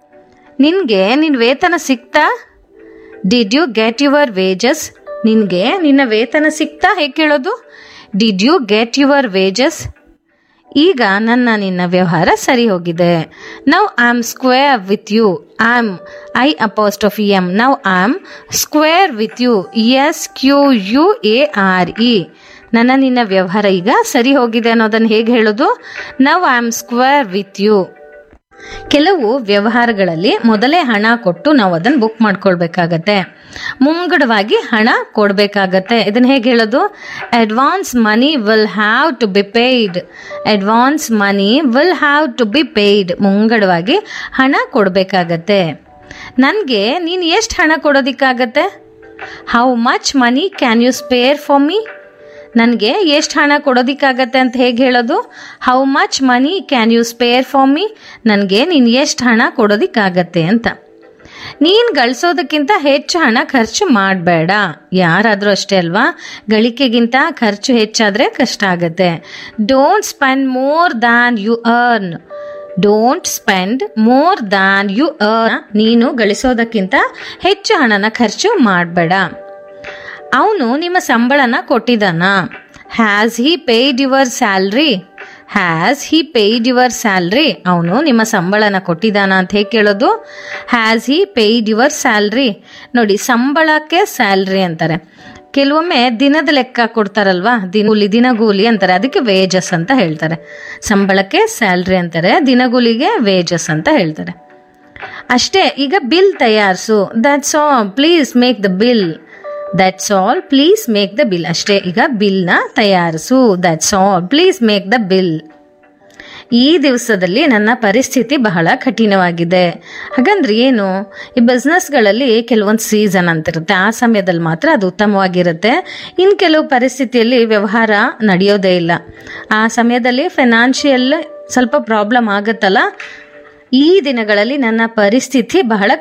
ನಿನಗೆ ನಿನ್ನ ವೇತನ ಸಿಕ್ತಾ did you get your wages ನಿನಗೆ ನಿನ್ನ ವೇತನ ಸಿಕ್ತಾ ಹೇಗೆ ಕೇಳೋದು did you get your wages ಈಗ ನನ್ನ ನಿನ್ನ ವ್ಯವಹಾರ ಸರಿ ಹೋಗಿದೆ now I am square with you I am I apostrophe M now I am square with you S Q U A R E ನನ್ನ ನಿನ್ನ ವ್ಯವಹಾರ ಈಗ ಸರಿ ಹೋಗಿದೆ ಅನ್ನೋದನ್ನು ಹೇಗೆ ಹೇಳೋದು now I am square with you ಕೆಲವು ವ್ಯವಹಾರಗಳಲ್ಲಿ ಮೊದಲೇ ಹಣ ಕೊಟ್ಟು ನಾವು ಅದನ್ನು ಬುಕ್ ಮಾಡ್ಕೊಳ್ಬೇಕಾಗತ್ತೆ ಮುಂಗಡವಾಗಿ ಹಣ ಕೊಡಬೇಕಾಗತ್ತೆ ಇದನ್ನ ಹೇಗೆ ಹೇಳೋದು advance money will have to be paid advance money will have to be paid ಮುಂಗಡವಾಗಿ ಹಣ ಕೊಡಬೇಕಾಗತ್ತೆ ನನಗೆ ನೀನು ಎಷ್ಟು ಹಣ ಕೊಡೋದಿಕ್ಕಾಗತ್ತೆ how much money can you spare for me ನನಗೆ ಎಷ್ಟು ಹಣ ಕೊಡೋದಿಕ್ಕಾಗತ್ತೆ ಅಂತ ಹೇಗೆ ಹೇಳೋದು how much money can you spare for me ನನಗೆ ನೀನು ಎಷ್ಟು ಹಣ ಕೊಡೋದಿಕ್ಕಾಗತ್ತೆ ಅಂತ ನೀನು ಗಳಿಸೋದಕ್ಕಿಂತ ಹೆಚ್ಚು ಹಣ ಖರ್ಚು ಮಾಡಬೇಡ ಯಾರಾದರೂ ಅಷ್ಟೇ ಅಲ್ವಾ ಗಳಿಕೆಗಿಂತ ಖರ್ಚು ಹೆಚ್ಚಾದರೆ ಕಷ್ಟ ಆಗುತ್ತೆ don't spend more than you earn don't spend more than you earn ನೀನು ಗಳಿಸೋದಕ್ಕಿಂತ ಹೆಚ್ಚು ಹಣನ ಖರ್ಚು ಮಾಡಬೇಡ ಅವನು ನಿಮ್ಮ ಸಂಬಳನ ಕೊಟ್ಟಿದ್ದಾನ has he paid your salary has he paid your salary ಅವನು ನಿಮ್ಮ ಸಂಬಳನ ಕೊಟ್ಟಿದ್ದಾನ ಅಂತ ಹೇಗೆ ಕೇಳೋದು has he paid your salary ನೋಡಿ ಸಂಬಳಕ್ಕೆ ಸ್ಯಾಲ್ರಿ ಅಂತಾರೆ ಕೆಲವೊಮ್ಮೆ ದಿನದ ಲೆಕ್ಕ ಕೊಡ್ತಾರಲ್ವಾ ದಿನಗೂಲಿ ದಿನಗೂಲಿ ಅಂತಾರೆ ಅದಕ್ಕೆ ವೇಜಸ್ ಅಂತ ಹೇಳ್ತಾರೆ ಸಂಬಳಕ್ಕೆ ಸ್ಯಾಲ್ರಿ ಅಂತಾರೆ ದಿನಗೂಲಿಗೆ ವೇಜಸ್ ಅಂತ ಹೇಳ್ತಾರೆ ಅಷ್ಟೇ ಈಗ ಬಿಲ್ ತಯಾರಿಸು that's all please make the bill that's all please make the bill ಅಷ್ಟೇ ಈಗ ಬಿಲ್ನ ತಯಾರಿಸು that's all please make the bill ಈ ದಿವಸದಲ್ಲಿ ನನ್ನ ಪರಿಸ್ಥಿತಿ ಬಹಳ ಕಠಿಣವಾಗಿದೆ ಹಾಗಂದ್ರೆ ಏನು ಈ ಬಿಸ್ನೆಸ್ಗಳಲ್ಲಿ ಕೆಲವೊಂದು ಸೀಸನ್ ಅಂತಿರುತ್ತೆ ಆ ಸಮಯದಲ್ಲಿ ಮಾತ್ರ ಅದು ಉತ್ತಮವಾಗಿರುತ್ತೆ ಇನ್ನು ಕೆಲವು ಪರಿಸ್ಥಿತಿಯಲ್ಲಿ ವ್ಯವಹಾರ ನಡೆಯೋದೇ ಇಲ್ಲ ಆ ಸಮಯದಲ್ಲಿ ಫೈನಾನ್ಷಿಯಲ್ ಸ್ವಲ್ಪ ಪ್ರಾಬ್ಲಮ್ ಆಗುತ್ತಲ್ಲ ಈ ದಿನಗಳಲ್ಲಿ ನನ್ನ ಪರಿಸ್ಥಿತಿ ಬಹಳ